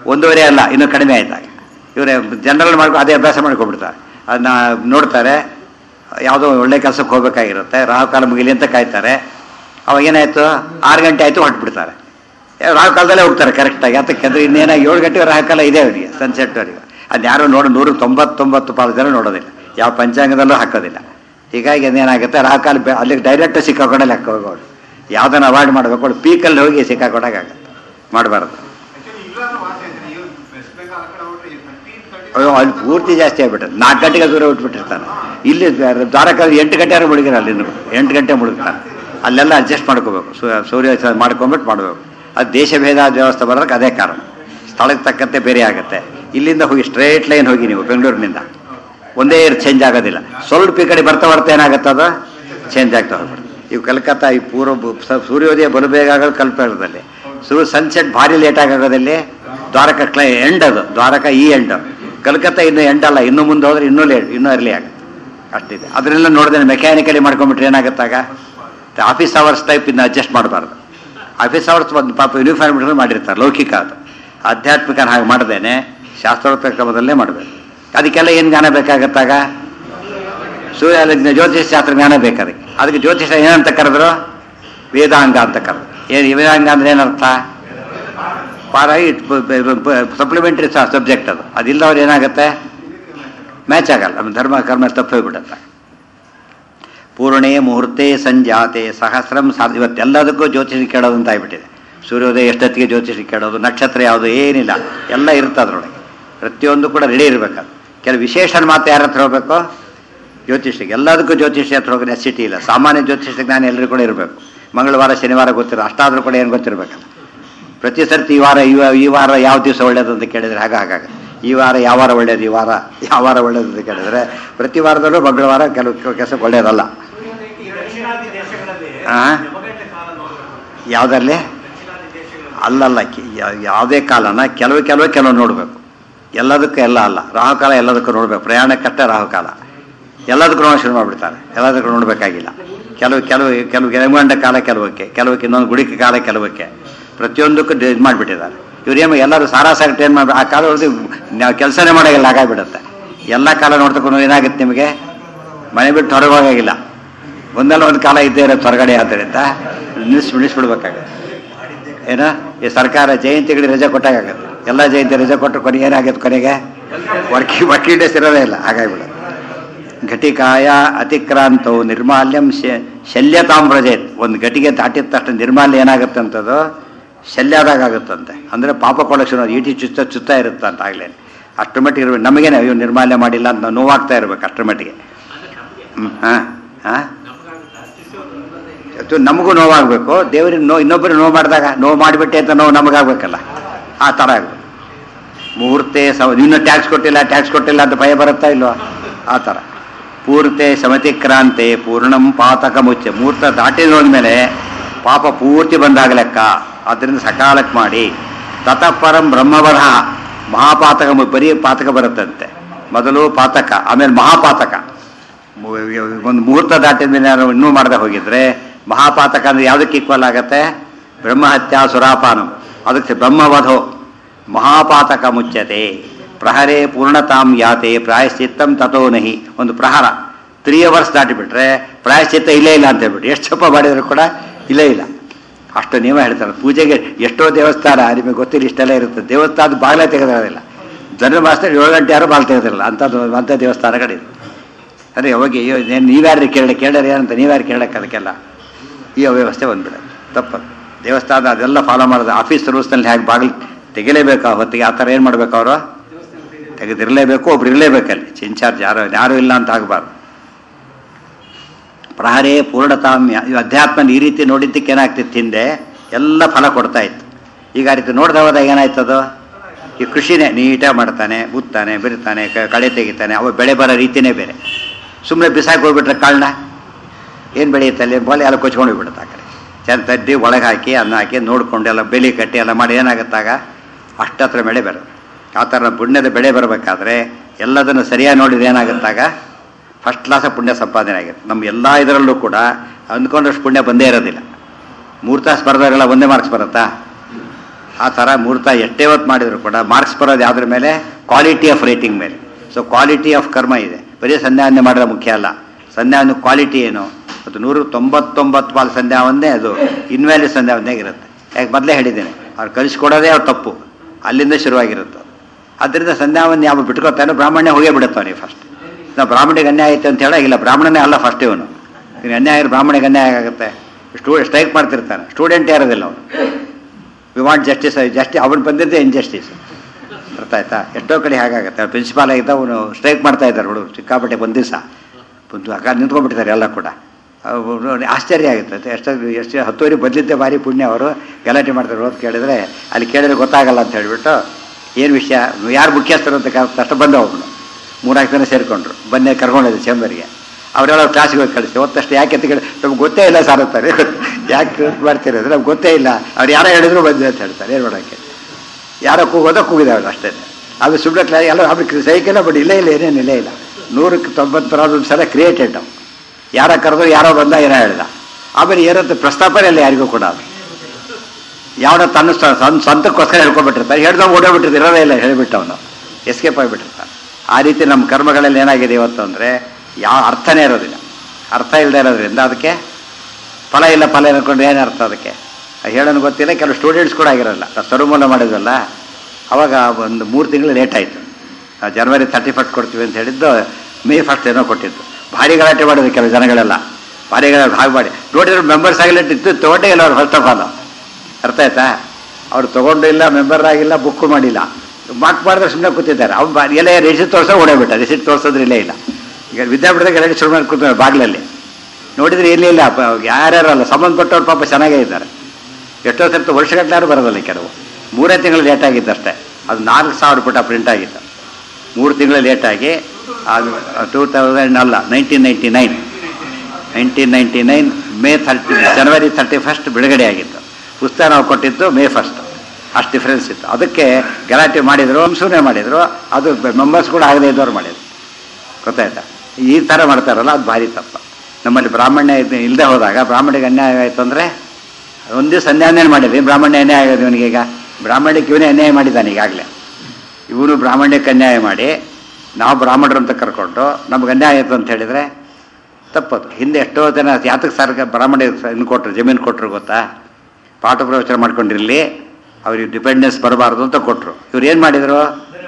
ಒಂದೂವರೆ ಅಲ್ಲ ಇನ್ನೂ ಕಡಿಮೆ ಆಯ್ತಾಗ ಇವರೇ ಜನರಲ್ ಮಾಡ್ಕೊ ಅದೇ ಅಭ್ಯಾಸ ಮಾಡ್ಕೊಬಿಡ್ತಾರೆ ಅದನ್ನ ನೋಡ್ತಾರೆ ಯಾವುದೋ ಒಳ್ಳೆ ಕೆಲಸಕ್ಕೆ ಹೋಗ್ಬೇಕಾಗಿರುತ್ತೆ ರಾಹುಕಾಲ ಮುಗಿಲಿ ಅಂತ ಕಾಯ್ತಾರೆ ಅವಾಗ ಏನಾಯ್ತು ಆರು ಗಂಟೆ ಆಯಿತು ಹೊರಟ್ಬಿಡ್ತಾರೆ ಏ, ರಾಹುಕಾಲದಲ್ಲೇ ಹೋಗ್ತಾರೆ ಕರೆಕ್ಟಾಗಿ ಅದಕ್ಕೆ ಅಂದ್ರೆ ಇನ್ನೇನ ಏಳು ಗಂಟೆ ರಾಹುಕಾಲ ಇದೆ ಅವರಿಗೆ ಸನ್ಸೆಟ್ ಅವರಿಗೆ ಅದು ಯಾರು ನೋಡು ನೂರು ತೊಂಬತ್ತೊಂಬತ್ತು ಪಾಲು ಜನ ನೋಡೋದಿಲ್ಲ ಯಾವ ಪಂಚಾಂಗದಲ್ಲೂ ಹಾಕೋದಿಲ್ಲ ಹೀಗಾಗಿ ಅದೇನಾಗುತ್ತೆ ರಾಹುಕಾಲ ಬೆ- ಅಲ್ಲಿಗೆ ಡೈರೆಕ್ಟ್ ಸಿಕ್ಕಾಕೊಂಡೆ ಲೆಕ್ಕ ಹೋಗೋದು ಯಾವುದನ್ನು ಅವಾಯ್ಡ್ ಮಾಡಬೇಕು ಅವ್ಳು ಪೀಕಲ್ಲಿ ಹೋಗಿ ಸಿಕ್ಕಾಕೊಂಡಾಗುತ್ತೆ ಮಾಡಬಾರ್ದು Actually, ಇಲ್ಲಾಂದ್ರೆ ವಾಸ ಇದ್ರೆ ಇವ್ರು ವೆಸ್ಟ್ ಬೆಂಗಾಲ್ ಆ ಕಡೆ ಹೊರಟ್ರೆ ಥರ್ಟೀನ್ ತರ್ಟಿ ಅಯ್ಯೋ ಅಲ್ಲಿ ಪೂರ್ತಿ ಜಾಸ್ತಿ ಆಗ್ಬಿಟ್ಟೆ ನಾಲ್ಕು ಗಂಟೆಗೆ ದೂರ ಬಿಟ್ಬಿಟ್ಟಿರ್ತಾನೆ ಇಲ್ಲಿ ದ್ವಾರಕ ಎಂಟು ಗಂಟೆ ಮುಳುಗಿರ ಅಲ್ಲಿ ಇನ್ನು ಎಂಟು ಗಂಟೆ ಮುಳುಗ್ತಾನೆ ಅಲ್ಲೆಲ್ಲ ಅಡ್ಜಸ್ಟ್ ಮಾಡ್ಕೋಬೇಕು ಸೂ- ಸೂರ್ಯ ಸ- ಮಾಡ್ಕೊಂಬಿಟ್ಟು ಮಾಡಬೇಕು ಅದು ದೇಶ ಭೇದ ವ್ಯವಸ್ಥೆ ಬರೋದಕ್ಕೆ ಅದೇ ಕಾರಣ ಸ್ಥಳಕ್ಕೆ ತಕ್ಕಂತೆ ಬೇರೆ ಆಗುತ್ತೆ ಇಲ್ಲಿಂದ ಹೋಗಿ ಸ್ಟ್ರೇಟ್ ಲೈನ್ ಹೋಗಿ ನೀವು ಬೆಂಗಳೂರಿನಿಂದ ಒಂದೇ ಚೇಂಜ್ ಆಗೋದಿಲ್ಲ ಸ್ವಲ್ಪ ಈ ಕಡೆ ಬರ್ತಾ ಬರ್ತಾ ಏನಾಗುತ್ತೆ ಅದು ಚೇಂಜ್ ಆಗ್ತಾ ಹೋಗ್ಬಿಡುತ್ತೆ ಇವು ಕಲ್ಕತ್ತಾ ಈ ಪೂರ್ವ ಬು- ಸ- ಸೂರ್ಯೋದಯ ಬಲು ಬೇಗ ಆಗೋದು ಕಲ್ಪದಲ್ಲಿ ಸೂರ್ಯ ಸನ್ಸೆಟ್ ಭಾರಿ ಲೇಟ್ ಆಗೋದಲ್ಲಿ ದ್ವಾರಕ ಕ್ಲೈ ಎಂಡ್ ಅದು ದ್ವಾರಕ ಈ ಎಂಡ್ ಕಲ್ಕತ್ತಾ ಇನ್ನೂ ಎಂಡ್ ಅಲ್ಲ ಇನ್ನೂ ಮುಂದೆ ಹೋದ್ರೆ ಇನ್ನೂ ಲೇಟ್ ಇನ್ನೂ ಅರ್ಲಿ ಆಗುತ್ತೆ ಅಷ್ಟಿದೆ ಅದನ್ನೆಲ್ಲ ನೋಡಿದ್ರೆ ಮೆಕ್ಯಾನಿಕಲಿ ಮಾಡ್ಕೊಂಡ್ಬಿಟ್ರೆ ಏನಾಗುತ್ತಾಗ ಆಫೀಸ್ ಅವರ್ಸ್ ಟೈಪ್ ಇನ್ನು ಅಡ್ಜಸ್ಟ್ ಮಾಡಬಾರ್ದು ಆಫೀಸ್ ಅವರ್ಸ್ ಒಂದು ಪಾಪ ಯೂನಿಫಾರ್ಮ್ ಇಟ್ಕೊಂಡು ಮಾಡಿರ್ತಾರೆ ಲೌಕಿಕ ಅದು ಆಧ್ಯಾತ್ಮಿಕ ಹಾಗೆ ಮಾಡ್ದೇನೆ ಶಾಸ್ತ್ರೋಕ್ತ ಕ್ರಮದಲ್ಲೇ ಮಾಡಬೇಕು ಅದಕ್ಕೆಲ್ಲ ಏನು ಜ್ಞಾನ ಬೇಕಾಗತ್ತಾಗ ಸೂರ್ಯ ಅಲ್ಲಿ ಜ್ಯೋತಿಷ ಶಾಸ್ತ್ರ ಜ್ಞಾನ ಬೇಕು ಅದಕ್ಕೆ ಅದಕ್ಕೆ ಜ್ಯೋತಿಷ ಏನಂತ ಕರೆದ್ರು ವೇದಾಂಗ ಅಂತ ಕರೆದ್ರು ಏನು ವೇದಾಂಗ ಅಂದ್ರೆ ಏನರ್ಥ ಪಾರ ಸಪ್ಲಿಮೆಂಟ್ರಿ ಸಬ್ಜೆಕ್ಟ್ ಅದು ಅದಿಲ್ಲವ್ರು ಏನಾಗುತ್ತೆ ಮ್ಯಾಚ್ ಆಗಲ್ಲ ನಮ್ಮ ಧರ್ಮ ಕರ್ಮ ತಪ್ಪು ಹೋಗ್ಬಿಡುತ್ತೆ ಪೂರ್ಣೇ ಮುಹೂರ್ತೆ ಸಂಜಾತೆ ಸಹಸ್ರಂ ಸಾಧ ಇವತ್ತೆಲ್ಲದಕ್ಕೂ ಜ್ಯೋತಿಷ ಕೇಳೋದು ಅಂತ ಆಗ್ಬಿಟ್ಟಿದೆ ಸೂರ್ಯೋದಯ ಎಷ್ಟೊತ್ತಿಗೆ ಜ್ಯೋತಿಷ ಕೇಳೋದು ನಕ್ಷತ್ರ ಯಾವುದು ಏನಿಲ್ಲ ಎಲ್ಲ ಇರುತ್ತೆ ಅದರೊಳಗೆ ಪ್ರತಿಯೊಂದು ಕೂಡ ರೆಡಿ ಇರಬೇಕದು ಕೆಲವು ವಿಶೇಷ ಮಾತು ಯಾರ ಹತ್ರ ಹೋಗ್ಬೇಕು ಜ್ಯೋತಿಷಿಗೆ ಎಲ್ಲದಕ್ಕೂ ಜ್ಯೋತಿಷಿ ಹತ್ರ ಹೋಗಿ ನೆಸಿಟಿ ಇಲ್ಲ ಸಾಮಾನ್ಯ ಜ್ಯೋತಿಷ ಜ್ಞಾನ ಎಲ್ಲರಿಗೂ ಕೂಡ ಇರಬೇಕು ಮಂಗಳವಾರ ಶನಿವಾರ ಗೊತ್ತಿರೋ ಅಷ್ಟಾದರೂ ಕೂಡ ಏನು ಗೊತ್ತಿರಬೇಕಲ್ಲ ಪ್ರತಿ ಸರ್ತಿ ಈ ವಾರ ಈ ವಾ- ಈ ವಾರ ಯಾವ ದಿವಸ ಒಳ್ಳೇದು ಅಂತ ಕೇಳಿದರೆ ಹಾಗ ಹಾಗಾಗ ಈ ವಾರ ಯಾವ ವಾರ ಒಳ್ಳೇದು ಈ ವಾರ ಯಾವ ವಾರ ಒಳ್ಳೇದು ಅಂತ ಕೇಳಿದರೆ ಪ್ರತಿ ವಾರದಲ್ಲೂ ಮಂಗಳವಾರ ಕೆಲವು ಕೆಲಸಕ್ಕೆ ಒಳ್ಳೇದಲ್ಲ ದಕ್ಷಿಣಾದಿ ದೇಶಗಳಲ್ಲಿ ಆ? ಯಮಗಂಟೆ ಕಾಲ ನೋಡ್ಬೇಕು ಯಾವುದರಲ್ಲಿ ದಕ್ಷಿಣಾದಿ ದೇಶಗಳಲ್ಲಿ ಅಲ್ಲಲ್ಲ ಕಿ- ಯಾ- ಯಾವುದೇ ಕಾಲನ ಕೆಲವು ಕೆಲವು ಕೆಲವು ನೋಡಬೇಕು ಎಲ್ಲದಕ್ಕೂ ಎಲ್ಲ ಅಲ್ಲ ರಾಹುಕಾಲ ಎಲ್ಲದಕ್ಕೂ ನೋಡ್ಬೇಕು ಪ್ರಯಾಣಕ್ಕಷ್ಟೇ ರಾಹುಕಾಲ ಎಲ್ಲದಕ್ಕೂ ನೋಡೋ ಶುರು ಮಾಡಿಬಿಡ್ತಾರೆ ಎಲ್ಲದಕ್ಕೂ ನೋಡಬೇಕಾಗಿಲ್ಲ ಕೆಲವು ಕೆಲವು ಕೆಲವು ಗೆಲುಗಂಡ ಕಾಲ ಕೆಲವಕ್ಕೆ ಕೆಲವಕ್ಕೆ ಇನ್ನೊಂದು ಗುಡಿಕೆ ಕಾಲ ಕೆಲವಕ್ಕೆ ಪ್ರತಿಯೊಂದಕ್ಕೂ ಇದು ಮಾಡಿಬಿಟ್ಟಿದ್ದಾರೆ ಇವ್ರೇನು ಎಲ್ಲರೂ ಸಾರಾಸಾಗಟ್ಟು ಏನು ಮಾಡಿ ಆ ಕಾಲ ಹೊಡೆದು ನಾವು ಕೆಲಸನೇ ಮಾಡೋಂಗಿಲ್ಲ ಹಾಗಾಗ್ಬಿಡುತ್ತೆ ಎಲ್ಲ ಕಾಲ ನೋಡ್ತಕೊಂಡು ಏನಾಗುತ್ತೆ ನಿಮಗೆ ಮನೆ ಬಿಟ್ಟು ಹೊರಗೆ ಹೋಗಾಗಿಲ್ಲ ಒಂದಲ್ಲ ಒಂದು ಕಾಲ ಇದ್ದೇ ಇರೋದು ಹೊರಗಡೆ ಆದ್ದರಿಂದ ನಿಲ್ಲಿಸ್ ನಿಲ್ಲಿಸ್ಬಿಡ್ಬೇಕಾಗತ್ತೆ ಏನೋ ಈ ಸರ್ಕಾರ ಜಯಂತಿಗಳಿಗೆ ರಜೆ ಕೊಟ್ಟಾಗತ್ತೆ ಎಲ್ಲ ಜಯಂತಿ ರಜೆ ಕೊಟ್ಟರು ಕೊನೆಗೆ ಏನಾಗುತ್ತೆ ಕೊನೆಗೆ ವರ್ಕಿ ವರ್ಕಿಂಗ್ ಡೇಸ್ ಇರೋದೇ ಇಲ್ಲ ಹಾಗಾಗಿಬಿಡುತ್ತೆ ಘಟಿಕಾಯ ಅತಿಕ್ರಾಂತವು ನಿರ್ಮಾಲ್ಯಂ ಶ- ಶಲ್ಯತಾಮ್ರಜೇತ್ ಒಂದು ಗಟಿಗೆ ದಾಟಿದ ತಕ್ಷಣ ನಿರ್ಮಾಲ್ಯ ಏನಾಗುತ್ತೆ ಅಂತದು ಶಲ್ಯದಾಗ ಆಗುತ್ತಂತೆ ಅಂದರೆ ಪಾಪ ಕೊಡಕ್ಷಣ ಈಟಿ ಚುತ್ತ ಚುತ್ತ ಇರುತ್ತಂತ ಆಗ್ಲೇ ಅಷ್ಟರ ಮಟ್ಟಿಗೆ ಇರ್ಬೇಕು ನಮಗೇನೆ ಅಯ್ಯೋ ನಿರ್ಮಾಲ್ಯ ಮಾಡಿಲ್ಲ ಅಂತ ನಾವು ನೋವಾಗ್ತಾ ಇರ್ಬೇಕು ಅಷ್ಟರ ಮಟ್ಟಿಗೆ ಹ್ಮ್, ಹಾ ಹಾಂ ಅದು ನಮಗೂ ನೋವಾಗಬೇಕು ದೇವರಿಗೆ ನೋ ಇನ್ನೊಬ್ಬರಿಗೆ ನೋವು ಮಾಡಿದಾಗ ನೋವು ಮಾಡಿಬಿಟ್ಟೆ ಅಂತ ನೋವು ನಮಗಾಗಬೇಕಲ್ಲ ಆ ಥರ ಆಗಬೇಕು ಮುಹೂರ್ತೆ ಸಮ ಇನ್ನೂ ಟ್ಯಾಕ್ಸ್ ಕೊಟ್ಟಿಲ್ಲ ಟ್ಯಾಕ್ಸ್ ಕೊಟ್ಟಿಲ್ಲ ಅಂತ ಭಯ ಬರುತ್ತಾ ಇಲ್ವಾ ಆ ಥರ ಪೂರ್ತೆ ಸಮತಿಕ್ರಾಂತೆ ಪೂರ್ಣಂ ಪಾತಕ ಮುಚ್ಚೆ ಮುಹೂರ್ತ ದಾಟಿದ್ಮೇಲೆ ಪಾಪ ಪೂರ್ತಿ ಬಂದಾಗ ಲೆಕ್ಕ ಅದರಿಂದ ಸಕಾಲಕ್ಕೆ ಮಾಡಿ ತತಃಪರಂ ಬ್ರಹ್ಮವಧ ಮಹಾಪಾತಕ ಮು- ಬರೀ ಪಾತಕ ಬರುತ್ತಂತೆ ಮೊದಲು ಪಾತಕ ಆಮೇಲೆ ಮಹಾಪಾತಕ ಮು- ಒಂದು ಮುಹೂರ್ತ ದಾಟಿದ ಮೇಲೆ ಯಾರು ಇನ್ನೂ ಮಾಡದೆ ಹೋಗಿದ್ರೆ ಮಹಾಪಾತಕ ಅಂದ್ರೆ ಯಾವುದಕ್ಕೆ ಈಕ್ವಲ್ ಆಗತ್ತೆ ಬ್ರಹ್ಮಹತ್ಯಾ ಸುರಾಪಾನಂ ಅದಕ್ಕೆ ಬ್ರಹ್ಮವಧೋ ಮಹಾಪಾತಕ ಮುಚ್ಚತೆ ಪ್ರಹರೇ ಪೂರ್ಣತಾಂ ಯಾತೆ ಪ್ರಾಯಶ್ಚಿತ್ತಂ ತಥೋ ನಹಿ ಒಂದು ಪ್ರಹಾರ ತ್ರೀ ಅವರ್ಸ್ ದಾಟಿಬಿಟ್ರೆ ಪ್ರಾಯಶ್ಚಿತ್ತ ಇಲ್ಲೇ ಇಲ್ಲ ಅಂತ ಹೇಳ್ಬಿಟ್ಟು ಎಷ್ಟು ಜಪ ಮಾಡಿದ್ರು ಕೂಡ ಇಲ್ಲೇ ಇಲ್ಲ ಅಷ್ಟು ನೀವೇ ಹೇಳ್ತಾರೆ ಪೂಜೆಗೆ ಎಷ್ಟೋ ದೇವಸ್ಥಾನ ನಿಮಗೆ ಗೊತ್ತಿಲ್ಲ ಇಷ್ಟೆಲ್ಲ ಇರುತ್ತೆ ದೇವಸ್ಥಾನದ ಬಾಗಿಲೇ ತೆಗೆದಿರೋದಿಲ್ಲ ಧನುರ್ಮಾಸದಲ್ಲಿ ಏಳು ಗಂಟೆ ಯಾರು ಬಾಗಿಲು ತೆಗೆದಿರಲ್ಲ ಅಂಥದ್ದು ಅಂಥ ದೇವಸ್ಥಾನಗಳಿದೆ ಅದೇ ಹೋಗಿ ಅಯ್ಯೋ ಏನು ನೀವ್ಯಾರು ಕೇಳಿ ಕೇಳ್ಯಾರ ಏನಂತ ನೀವ್ಯಾರು ಕೇಳಕ್ಕೆ ಅದಕ್ಕೆಲ್ಲ ಈ ಅವ್ಯವಸ್ಥೆ ಬಂದ್ಬಿಡೋದು ತಪ್ಪದು ದೇವಸ್ಥಾನ ಅದೆಲ್ಲ ಫಾಲೋ ಮಾಡೋದು ಆಫೀಸ್ ರೂಲ್ಸ್ನಲ್ಲಿ ಹೇಗೆ ಬಾಗಿಲು ತೆಗಿಲೇಬೇಕು ಆ ಹೊತ್ತಿಗೆ ಆ ಥರ ಏನು ಮಾಡ್ಬೇಕು ಅವರು ತೆಗೆದಿರಲೇಬೇಕು ಒಬ್ರು ಇರಲೇಬೇಕಲ್ಲಿ ಇನ್ಚಾರ್ಜ್ ಯಾರು ಯಾರು ಇಲ್ಲ ಅಂತ ಆಗಬಾರ್ದು ಪ್ರಹರೇ ಪೂರ್ಣತಾಮ್ಯ ಇವು ಅಧ್ಯಾತ್ಮನ ಈ ರೀತಿ ನೋಡಿದ್ದಕ್ಕೆ ಏನಾಗ್ತಿತ್ತು ಹಿಂದೆ ಎಲ್ಲ ಫಲ ಕೊಡ್ತಾ ಇತ್ತು ಈಗ ಆ ರೀತಿ ನೋಡ್ದೆ ಹೋದಾಗ ಏನಾಯ್ತದು ಈ ಕೃಷಿನೇ ನೀಟಾಗಿ ಮಾಡ್ತಾನೆ ಬುತ್ತಾನೆ ಬೆರಿತಾನೆ ಕ- ಕಳೆ ತೆಗಿತಾನೆ ಅವ ಬೆಳೆ ಬರೋ ರೀತಿನೇ ಬೇರೆ ಸುಮ್ಮನೆ ಬಿಸಾಕಿ ಹೋಗ್ಬಿಟ್ರೆ ಕಾಳನ್ನ ಏನು ಬೆಳೆಯುತ್ತೆ ಅಲ್ಲಿ ಬೋಲೆ ಎಲ್ಲ ಕೊಚ್ಕೊಂಡು ಹೋಗ್ಬಿಡುತ್ತೆ ಆ ಕಡೆ ಚೆಂದ ತಡ್ಡಿ ಒಳಗೆ ಹಾಕಿ ಅನ್ನ ಹಾಕಿ ನೋಡ್ಕೊಂಡು ಎಲ್ಲ ಬೇಲಿ ಕಟ್ಟಿ ಎಲ್ಲ ಮಾಡಿ ಏನಾಗುತ್ತಾಗ ಅಷ್ಟತ್ರ ಬೆಳೆ ಬರೋದು ಆ ಥರ ಪುಣ್ಯದ ಬೆಳೆ ಬರಬೇಕಾದ್ರೆ ಎಲ್ಲದನ್ನು ಸರಿಯಾಗಿ ನೋಡಿದ್ರೆ ಏನಾಗುತ್ತಾಗ ಫಸ್ಟ್ ಕ್ಲಾಸ ಪುಣ್ಯ ಸಂಪಾದನೆ ಆಗಿದೆ ನಮ್ಮ ಎಲ್ಲ ಇದರಲ್ಲೂ ಕೂಡ ಅಂದ್ಕೊಂಡಷ್ಟು ಪುಣ್ಯ ಬಂದೇ ಇರೋದಿಲ್ಲ ಮೂರು ತಾಸು ಬರೆದವರೆಲ್ಲ ಒಂದೇ ಮಾರ್ಕ್ಸ್ ಬರುತ್ತಾ ಆ ಥರ ಮೂರ್ತ ಎಷ್ಟೇ ಹೊತ್ತು ಮಾಡಿದ್ರು ಕೂಡ ಮಾರ್ಕ್ಸ್ ಬರೋದು ಯಾವುದ್ರ ಮೇಲೆ ಕ್ವಾಲಿಟಿ ಆಫ್ ರೇಟಿಂಗ್ ಮೇಲೆ ಸೊ ಕ್ವಾಲಿಟಿ ಆಫ್ ಕರ್ಮ ಇದೆ ಬರೀ ಸಂಧ್ಯಾವಂದನೆ ಮಾಡಿದ್ರೆ ಮುಖ್ಯ ಅಲ್ಲ ಸಂಧ್ಯಾವಂದನೆ ಕ್ವಾಲಿಟಿ ಏನು ಮತ್ತು ನೂರು ತೊಂಬತ್ತೊಂಬತ್ತು ಪಾಲು ಸಂಧ್ಯಾವಂದನೆ ಅದು ಇನ್ವ್ಯಾಲ್ಯೂ ಸಂಧ್ಯಾವಂದನೆಗೆ ಇರುತ್ತೆ ಯಾಕೆ ಮೊದಲೇ ಹೇಳಿದ್ದೇನೆ ಅವ್ರು ಕಲಿಸ್ಕೊಡೋದೇ ಅವ್ರ ತಪ್ಪು ಅಲ್ಲಿಂದ ಶುರುವಾಗಿರುತ್ತೆ ಅದರಿಂದ ಸಂಧ್ಯಾವಂದನೆ ಯಾವ ಬಿಟ್ಕೋತಾನೋ ಬ್ರಾಹ್ಮಣ್ಯ ಹೋಗೇ ಬಿಡುತ್ತಾನೆ ಫಸ್ಟ್ ನಾವು ಬ್ರಾಹ್ಮಣಿಗೆ ಅನ್ಯಾಯ ಆಯ್ತು ಅಂತ ಹೇಳೋ ಇಲ್ಲ ಬ್ರಾಹ್ಮಣನೇ ಅಲ್ಲ ಫಸ್ಟ್ ಇವನು ಇವ್ನು ಅನ್ಯಾಯ ಇರೋ ಬ್ರಾಹ್ಮಣಿಗೆ ಅನ್ಯಾಯ ಆಗುತ್ತೆ ಸ್ಟೂ ಸ್ಟ್ರೈಕ್ ಮಾಡ್ತಿರ್ತಾನೆ ಸ್ಟೂಡೆಂಟೇ ಇರೋದಿಲ್ಲ ಅವನು ವಿ ವಾಂಟ್ ಜಸ್ಟಿಸ್ ಜಸ್ಟಿ ಅವನು ಬಂದಿದ್ದೆ ಇನ್ಜಸ್ಟಿಸ್ ಅರ್ಥ ಆಯ್ತಾ ಎಷ್ಟೋ ಕಡೆ ಹಾಗಾಗುತ್ತೆ ಪ್ರಿನ್ಸಿಪಾಲ್ ಆಗಿದ್ದ ಅವನು ಸ್ಟ್ರೈಕ್ ಮಾಡ್ತಾ ಇದ್ದಾರೆ ಹುಡುಗರು ಸಿಕ್ಕಾಪಟ್ಟೆ ಒಂದು ದಿವಸ ಬಂದು ಅಕ್ಕ ನಿಂತ್ಕೊಂಡ್ಬಿಟ್ಟಿದ್ದಾರೆ ಎಲ್ಲ ಕೂಡ ಅವ್ರು ಆಶ್ಚರ್ಯ ಆಗುತ್ತೆ ಎಷ್ಟು ಎಷ್ಟು ಹತ್ತುವರೆ ಬಂದಿದ್ದೆ ಭಾರಿ ಪುಣ್ಯ ಅವರು ಗಲಾಟೆ ಮಾಡ್ತಾರೆ ಅಂತ ಕೇಳಿದ್ರೆ ಅಲ್ಲಿ ಕೇಳಿದ್ರೆ ಗೊತ್ತಾಗಲ್ಲ ಅಂತ ಹೇಳಿಬಿಟ್ಟು ಏನು ವಿಷಯ ಯಾರು ಮುಖ್ಯಸ್ಥರು ಅಂತ ತಕ್ಷಣ ಬಂದ ಒಬ್ಬನು ಮೂರ್ನಾಲ್ಕು ಜನ ಸೇರಿಕೊಂಡ್ರು ಬನ್ನಿ ಕರ್ಕೊಂಡಿದ್ದೆ ಚೇಂಬರ್ಗೆ ಅವರೆಲ್ಲ ಕ್ಲಾಸಿಗೆ ಹೋಗಿ ಕಳಿಸ್ತೀವಿ ಹೊತ್ತಷ್ಟು ಯಾಕೆ ಅಂತ ಕೇಳಿ ನಮ್ಗೆ ಗೊತ್ತೇ ಇಲ್ಲ ಸರ್ ಅಂತಾರೆ ಯಾಕೆ ಮಾಡ್ತಿರೋದು ನಮ್ಗೆ ಗೊತ್ತೇ ಇಲ್ಲ ಅವ್ರು ಯಾರೋ ಹೇಳಿದ್ರು ಬಂದೆ ಅಂತ ಹೇಳ್ತಾರೆ ಏನು ಮಾಡೋಕ್ಕೆ ಯಾರೋ ಕೂಗೋದೋ ಕೂಗಿದಾವೆ ಅಷ್ಟೇ ಅದು ಸುಮ್ಮನೆ ಕ್ಲಾ ಎಲ್ಲ ಅವ್ರಿಗೆ ಸೈಕಲ್ ಬಟ್ ಇಲ್ಲೇ ಇಲ್ಲ ಏನೇನು ಇಲ್ಲೇ ಇಲ್ಲ ನೂರಕ್ಕೆ ತೊಂಬತ್ತು ಪ್ರಾಬ್ಲಮ್ಸ್ ಎಲ್ಲ ಕ್ರಿಯೇಟೆಡ್ ನಾವು ಯಾರ ಕರೆದ್ರು ಯಾರೋ ಬಂದ ಏನೋ ಹೇಳ್ದ ಆಮೇಲೆ ಏನಂತ ಪ್ರಸ್ತಾಪನೆ ಇಲ್ಲ ಯಾರಿಗೂ ಕೂಡ ಅದು ಯಾವನ ತನ್ನ ಸ- ಸ್ವಂತ ಸ್ವಂತಕ್ಕೋಸ್ಕರ ಹೇಳ್ಕೊಂಡ್ಬಿಟ್ಟಿರ್ತಾರೆ ಹೇಳ್ದ ಓಡೋಗ್ಬಿಟ್ಟಿರ್ತಾರೆ ಇರೋದೇ ಇಲ್ಲ ಹೇಳಿಬಿಟ್ಟು ಅವನು ಎಸ್ಕೇಪ್ ಆಗಿಬಿಟ್ಟಿರ್ತಾನೆ ಆ ರೀತಿ ನಮ್ಮ ಕರ್ಮಗಳಲ್ಲಿ ಏನಾಗಿದೆ ಇವತ್ತು ಅಂದರೆ ಯಾವ ಅರ್ಥನೇ ಇರೋದಿಲ್ಲ ಅರ್ಥ ಇಲ್ಲದೆ ಇರೋದ್ರಿಂದ ಅದಕ್ಕೆ ಫಲ ಇಲ್ಲ ಫಲ ಅನ್ಕೊಂಡ್ರೆ ಏನು ಅರ್ಥ ಅದಕ್ಕೆ ಅದು ಹೇಳೋನು ಗೊತ್ತಿಲ್ಲ ಕೆಲವು ಸ್ಟೂಡೆಂಟ್ಸ್ ಕೂಡ ಆಗಿರಲ್ಲ ನಾವು ಸರ್ವಮೂಲ ಮಾಡಿದ್ವಲ್ಲ ಅವಾಗ ಒಂದು ಮೂರು ತಿಂಗಳು ಲೇಟ್ ಆಯಿತು ನಾವು ಜನವರಿ ತರ್ಟಿ ಫಸ್ಟ್ ಕೊಡ್ತೀವಿ ಅಂತ ಹೇಳಿದ್ದು ಮೇ ಫಸ್ಟ್ ಏನೋ ಕೊಟ್ಟಿದ್ದು ಭಾರಿ ಗಲಾಟೆ ಮಾಡಿದ್ರು ಕೆಲವು ಜನಗಳೆಲ್ಲ ಭಾರಿ ಗಲಾಟೆ ಹಾಗೆ ಮಾಡಿ ನೋಡಿದ್ರೆ ಮೆಂಬರ್ಸ್ ಆಗಿಲ್ಲ ಇತ್ತು ತೊಗೊಂಡೇ ಇಲ್ಲ ಅವ್ರು ಫಸ್ಟ್ ಆಫ್ ಆಲ್ ಅರ್ಥ ಆಯ್ತಾ ಅವ್ರು ತೊಗೊಂಡು ಇಲ್ಲ ಮೆಂಬರ್ ಆಗಿಲ್ಲ ಬುಕ್ ಮಾಡಿಲ್ಲ ಮಾರ್ಕ್ ಮಾಡಿದ್ರೆ ಸುಮ್ಮನೆ ಕೂತಿದ್ದಾರೆ ಅವ್ನು ಬಾ ಎಲ್ಲ ರಿಸಿಟ್ ತೋರಿಸೋ ಓಡೋಗ್ಬಿಟ್ಟ ರಿಸಿಟ್ ತೋರಿಸೋದ್ರೆ ಇಲ್ಲೇ ಇಲ್ಲ ಈಗ ವಿದ್ಯಾಪೀಠದಾಗ ಗಲಾಟೆ ಶುರು ಮಾಡಿ ಕೂತಾರೆ ಬಾಗಿಲಲ್ಲಿ ನೋಡಿದ್ರೆ ಇಲ್ಲಿ ಇಲ್ಲ ಪ- ಯಾರ್ಯಾರು ಅಲ್ಲ ಸಂಬಂಧಪಟ್ಟವ್ರು ಪಾಪ ಚೆನ್ನಾಗೇ ಇದ್ದಾರೆ ಎಷ್ಟೋ ಸರ್ತಿ ವರ್ಷಗಟ್ಟಲೆ ಬರೋದಿಲ್ಲ ಕೆಲವು ಮೂರೇ ತಿಂಗಳು ಲೇಟ್ ಆಗಿತ್ತು ಅಷ್ಟೇ ಅದು ನಾಲ್ಕು ಸಾವಿರ ಪುಟ ಪ್ರಿಂಟ್ ಆಗಿತ್ತು ಮೂರು ತಿಂಗಳು ಲೇಟಾಗಿ ಅದು ಟೂ ತೌಸಂಡ್ ಅಲ್ಲ nineteen ninety nine nineteen ninety nine May thirty ಜನವರಿ ತರ್ಟಿ ಫಸ್ಟ್ ಬಿಡುಗಡೆ ಆಗಿತ್ತು ಪುಸ್ತಕ ನಾವು ಕೊಟ್ಟಿದ್ದು ಮೇ ಫಸ್ಟ್ ಅಷ್ಟು ಡಿಫ್ರೆನ್ಸ್ ಇತ್ತು ಅದಕ್ಕೆ ಗಲಾಟೆ ಮಾಡಿದರು ಸುಮ್ಮನೆ ಮಾಡಿದರು ಅದು ಮೆಂಬರ್ಸ್ ಕೂಡ ಆಗದೇ ಇದ್ದವ್ರು ಮಾಡಿದ್ರು ಗೊತ್ತಾಯ್ತಾ ಈ ಥರ ಮಾಡ್ತಾರಲ್ಲ ಅದು ಭಾರಿ ತಪ್ಪ ನಮ್ಮಲ್ಲಿ ಬ್ರಾಹ್ಮಣ್ಯ ಇಲ್ಲದೆ ಹೋದಾಗ ಬ್ರಾಹ್ಮಣಿಗೆ ಅನ್ಯಾಯ ಆಯಿತು ಅಂದರೆ ಒಂದು ದಿವಸ ಅನ್ಯಾಯ ಮಾಡಿದ್ವಿ ಬ್ರಾಹ್ಮಣ್ಯ ಅನ್ಯಾಯ ಆಗೋದು ಇವನಿಗೆ ಈಗ ಬ್ರಾಹ್ಮಣ್ಯಕ್ಕೆ ಇವನೇ ಅನ್ಯಾಯ ಮಾಡಿದ್ದಾನೆ ಈಗಾಗಲೇ ಇವನು ಬ್ರಾಹ್ಮಣ್ಯಕ್ಕೆ ಅನ್ಯಾಯ ಮಾಡಿ ನಾವು ಬ್ರಾಹ್ಮಣರು ಅಂತ ಕರ್ಕೊಂಡು ನಮ್ಗೆ ಅನ್ಯಾಯ ಆಯಿತು ಅಂತ ಹೇಳಿದರೆ ತಪ್ಪದು ಹಿಂದೆ ಎಷ್ಟೋ ಜನ ಯಾತಕ್ಕೆ ಸರ್ಕಾರ ಬ್ರಾಹ್ಮಣ ಇನ್ನು ಕೊಟ್ಟರು ಜಮೀನು ಕೊಟ್ಟರು ಗೊತ್ತಾ ಪಾಠ ಪ್ರವಚನ ಮಾಡ್ಕೊಂಡಿರಲಿ ಅವ್ರಿಗೆ ಡಿಪೆಂಡೆನ್ಸ್ ಬರಬಾರ್ದು ಅಂತ ಕೊಟ್ಟರು ಇವ್ರು ಏನು ಮಾಡಿದರು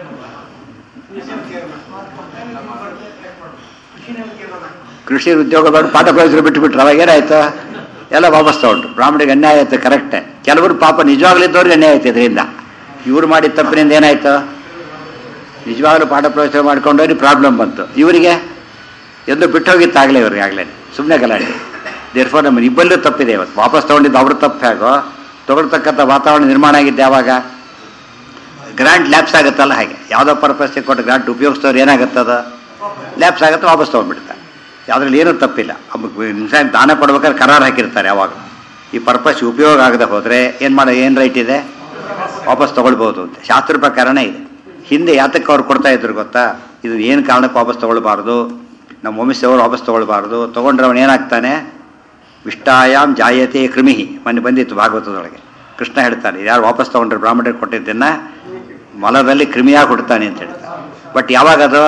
ಕೃಷಿ ಉದ್ಯೋಗ ಬೇಡ ಪಾಠ ಪ್ರವಚನ ಬಿಟ್ಟುಬಿಟ್ರು ಅವಾಗ ಏನಾಯ್ತು ಎಲ್ಲ ವಾಪಸ್ ತಗೊಂಡ್ರು ಬ್ರಾಹ್ಮಣಿಗೆ ಅನ್ಯಾಯ ಆಯ್ತು ಕರೆಕ್ಟೇ ಕೆಲವರು ಪಾಪ ನಿಜವಾಗ್ಲಿದ್ದವ್ರಿಗೆ ಅನ್ಯಾಯ ಆಯ್ತು ಇದರಿಂದ ಇವ್ರು ಮಾಡಿದ ತಪ್ಪಿನಿಂದ ಏನಾಯ್ತು ನಿಜವಾಗ್ಲೂ ಪಾಠ ಪ್ರವಚನ ಮಾಡ್ಕೊಂಡವ್ರಿಗೆ ಪ್ರಾಬ್ಲಮ್ ಬಂತು ಇವರಿಗೆ ಎಂದು ಬಿಟ್ಟು ಹೋಗಿತ್ತಾಗಲೇ ಇವ್ರಿಗೆ ಆಗಲೇ ಸುಮ್ಮನೆ ಗಲಾಟೆ ದೇರ್ಫೋರ್ ನಮ್ಮ ಇಬ್ಬಲ್ಲೂ ತಪ್ಪಿದೆ ಇವತ್ತು ವಾಪಸ್ ತೊಗೊಂಡಿದ್ದು ಅವ್ರ ತಪ್ಪು ಹೇಗೋ ತೊಗೊಳ್ತಕ್ಕಂಥ ವಾತಾವರಣ ನಿರ್ಮಾಣ ಆಗಿದ್ದು ಯಾವಾಗ ಗ್ರಾಂಟ್ ಲ್ಯಾಪ್ಸ್ ಆಗುತ್ತಲ್ಲ ಹಾಗೆ ಯಾವುದೋ ಪರ್ಪಸ್ಗೆ ಕೊಟ್ಟು ಗ್ರಾಂಟ್ ಉಪಯೋಗಿಸ್ತವ್ರು ಏನಾಗುತ್ತದ ಲ್ಯಾಪ್ಸ್ ಆಗುತ್ತೆ ವಾಪಸ್ ತೊಗೊಂಡ್ಬಿಡ್ತಾರೆ ಅದರಲ್ಲಿ ಏನೂ ತಪ್ಪಿಲ್ಲ ಇನ್ಸಾನ್ ದಾನ ಕೊಡ್ಬೇಕಾದ್ರೆ ಕರಾರು ಹಾಕಿರ್ತಾರೆ ಯಾವಾಗ ಈ ಪರ್ಪಸ್ ಉಪಯೋಗ ಆಗದೆ ಹೋದರೆ ಏನು ಮಾಡೋ ಏನು ರೈಟ್ ಇದೆ ವಾಪಸ್ ತೊಗೊಳ್ಬೋದು ಅಂತ ಶಾಸ್ತ್ರ ಪ್ರಕಾರನೇ ಇದೆ ಹಿಂದೆ ಯಾತಕ್ಕೆ ಅವ್ರು ಕೊಡ್ತಾ ಇದ್ರು ಗೊತ್ತಾ ಇದು ಏನು ಕಾರಣಕ್ಕೆ ವಾಪಸ್ ತೊಗೊಳ್ಬಾರ್ದು ನಮ್ಮ ವಂಶದವರು ವಾಪಸ್ ತೊಗೊಳ್ಬಾರ್ದು ತೊಗೊಂಡ್ರೆ ಅವನು ಏನಾಗ್ತಾನೆ ವಿಷ್ಟಾಯಾಮ್ ಜಾಯತೆ ಕೃಮಿಹಿ ಮೊನ್ನೆ ಬಂದಿತ್ತು ಭಾಗವತದೊಳಗೆ ಕೃಷ್ಣ ಹೇಳ್ತಾನೆ ಯಾರು ವಾಪಸ್ ತೊಗೊಂಡ್ರೆ ಬ್ರಾಹ್ಮಣರಿಗೆ ಕೊಟ್ಟಿದ್ದನ್ನ ಮಲದಲ್ಲಿ ಕ್ರಿಮಿಯಾಗಿ ಹುಡ್ತಾನೆ ಅಂತ ಹೇಳ್ತಾನೆ ಬಟ್ ಯಾವಾಗ ಅದು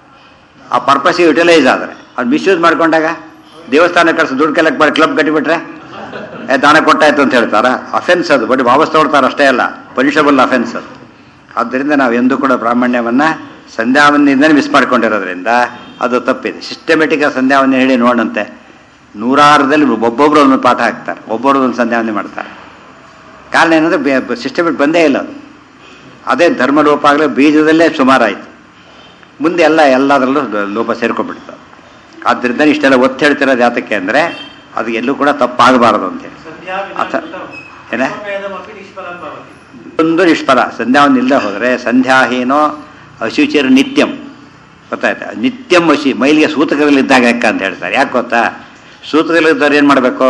ಆ ಪರ್ಪಸ್ಗೆ ಯುಟಿಲೈಸ್ ಆದರೆ ಅವ್ನು ಮಿಸ್ಯೂಸ್ ಮಾಡ್ಕೊಂಡಾಗ ದೇವಸ್ಥಾನ ಕಳಿಸಿ ದುಡ್ಡು ಕಲೆಕ್ಟ್ ಮಾಡಿ ಕ್ಲಬ್ ಕಟ್ಟಿಬಿಟ್ರೆ ಏ ದಾನ ಕೊಟ್ಟಾಯ್ತು ಅಂತ ಹೇಳ್ತಾರ ಅಫೆನ್ಸ್ ಅದು ಬಟ್ ವಾಪಸ್ ತಗೊಳ್ತಾರೆ ಅಷ್ಟೇ ಅಲ್ಲ ಪನಿಷಬಲ್ ಅಫೆನ್ಸ್ ಅದು ಆದ್ದರಿಂದ ನಾವು ಎಂದೂ ಕೂಡ ಬ್ರಾಹ್ಮಣ್ಯವನ್ನು ಸಂಧ್ಯಾವಂದನೆಯಿಂದಲೇ ಮಿಸ್ ಮಾಡ್ಕೊಂಡಿರೋದ್ರಿಂದ ಅದು ತಪ್ಪಿದೆ ಸಿಸ್ಟಮೆಟಿಕ್ ಸಂಧ್ಯಾವಂದನೆ ಹೇಳಿ ನೋಡಂತೆ ನೂರಾರದಲ್ಲಿ ಒಬ್ಬೊಬ್ಬರು ಒಂದು ಪಾಠ ಹಾಕ್ತಾರೆ ಒಬ್ಬರು ಒಂದು ಸಂಧ್ಯಾವಂದನೆ ಮಾಡ್ತಾರೆ ಕಾರಣ ಏನಂದರೆ ಸಿಸ್ಟಮೆಟಿಕ್ ಬಂದೇ ಇಲ್ಲ ಅದು ಅದೇ ಧರ್ಮ ಲೋಪ ಆಗಲೇ ಬೀಜದಲ್ಲೇ ಸುಮಾರಾಯಿತು ಮುಂದೆ ಎಲ್ಲ ಎಲ್ಲದರಲ್ಲೂ ಲೋಪ ಸೇರ್ಕೊಂಡ್ಬಿಡ್ತದೆ ಆದ್ದರಿಂದ ಇಷ್ಟೆಲ್ಲ ಒತ್ತು ಹೇಳ್ತಿರೋದು ಯಾತಕ್ಕೆ ಅಂದರೆ ಅದು ಎಲ್ಲೂ ಕೂಡ ತಪ್ಪಾಗಬಾರದು ಅಂತೇಳಿ ಅಥ ಏನೇ ನಿಷ್ಫಲಂ ಭವತಿ ಒಂದು ನಿಷ್ಫಲ ಸಂಧ್ಯಾವನ್ನು ಇಲ್ಲದೆ ಹೋದರೆ ಸಂಧ್ಯಾಹೀನೋ ಅಶುಚಿರ್ ನಿತ್ಯಂ ಗೊತ್ತಾಯ್ತಾ ನಿತ್ಯಂ ಅಶಿ ಮೈಲಿಗೆ ಸೂತಕದಲ್ಲಿದ್ದಾಗ ಲೆಕ್ಕ ಅಂತ ಹೇಳ್ತಾರೆ ಯಾಕೆ ಗೊತ್ತಾ ಸೂತಕದಲ್ಲಿದ್ದವ್ರು ಏನು ಮಾಡಬೇಕು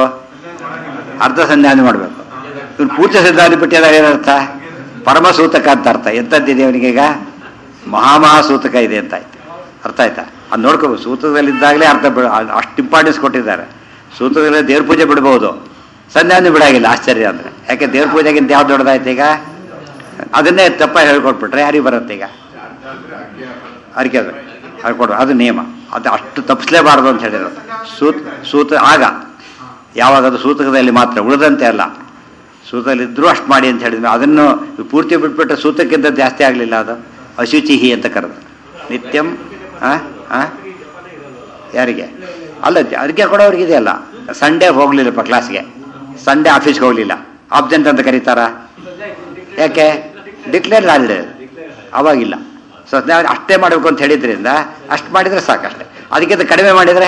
ಅರ್ಧ ಸಂಧ್ಯಾವನೆ ಮಾಡಬೇಕು ಇವ್ನು ಪೂರ್ತಿ ಸಂಧ್ಯಾವನೆ ಬಿಟ್ಟಿದಾಗ ಏನರ್ಥ ಪರಮ ಸೂತಕ ಅಂತ ಅರ್ಥ ಎಂಥದ್ದಿದೆ ಅವನಿಗೆ ಈಗ ಮಹಾಮಹಾ ಸೂತಕ ಇದೆ ಅಂತ ಆಯ್ತು ಅರ್ಥ ಆಯ್ತಾ ಅದು ನೋಡ್ಕೋಬೇಕು ಸೂತಕದಲ್ಲಿದ್ದಾಗಲೇ ಅರ್ಥ ಬಿಡ ಅಷ್ಟು ಇಂಪಾರ್ಟೆನ್ಸ್ ಕೊಟ್ಟಿದ್ದಾರೆ ಸೂತಕದಲ್ಲಿ ದೇವ್ರ ಪೂಜೆ ಬಿಡ್ಬೋದು ಸಂಧ್ಯಾವನೆ ಬಿಡಾಗಿಲ್ಲ ಆಶ್ಚರ್ಯ ಅಂದರೆ ಯಾಕೆ ದೇವ್ರ ಪೂಜೆಗಿಂತ ಯಾವ್ದು ದೊಡ್ಡದಾಯ್ತು ಈಗ ಅದನ್ನೇ ತಪ್ಪ ಹೇಳ್ಕೊಟ್ಬಿಟ್ರೆ ಯಾರಿಗೆ ಬರುತ್ತೆ ಈಗ ಅರಿಕೆ ಅದು ಹೇಳ್ಕೊಡ್ರು ಅದು ನಿಯಮ ಅದು ಅಷ್ಟು ತಪ್ಪಿಸ್ಲೇಬಾರ್ದು ಅಂತ ಹೇಳಿದ್ರು ಸೂತ್ ಸೂತ ಆಗ ಯಾವಾಗ ಅದು ಸೂತಕದಲ್ಲಿ ಮಾತ್ರ ಉಳಿದಂತೆ ಅಲ್ಲ ಸೂತದಲ್ಲಿದ್ದರೂ ಅಷ್ಟು ಮಾಡಿ ಅಂತ ಹೇಳಿದ್ರು ಅದನ್ನು ಪೂರ್ತಿ ಬಿಟ್ಬಿಟ್ರೆ ಸೂತಕ್ಕಿಂತ ಜಾಸ್ತಿ ಆಗಲಿಲ್ಲ ಅದು ಅಶುಚಿಹಿ ಅಂತ ಕರೆದು ನಿತ್ಯಂ ಆ? ಆ? ಯಾರಿಗೆ ಅಲ್ಲ ಅರ್ಗೆ ಕೊಡೋರಿಗೆ ಇದೆಯಲ್ಲ ಸಂಡೇ ಹೋಗ್ಲಿಲ್ಲಪ್ಪ ಕ್ಲಾಸ್ಗೆ ಸಂಡೇ ಆಫೀಸ್ಗೆ ಹೋಗಲಿಲ್ಲ ಆಬ್ಸೆಂಟ್ ಅಂತ ಕರೀತಾರ ಯಾಕೆ ಡಿಕ್ಲೇರ್ ಹಾಲಿಡೇ ಅವಾಗಿಲ್ಲ ಸೊ ನಾವು ಅಷ್ಟೇ ಮಾಡಬೇಕು ಅಂತ ಹೇಳಿದ್ರಿಂದ ಅಷ್ಟು ಮಾಡಿದರೆ ಸಾಕಷ್ಟೇ ಅದಕ್ಕಿಂತ ಕಡಿಮೆ ಮಾಡಿದರೆ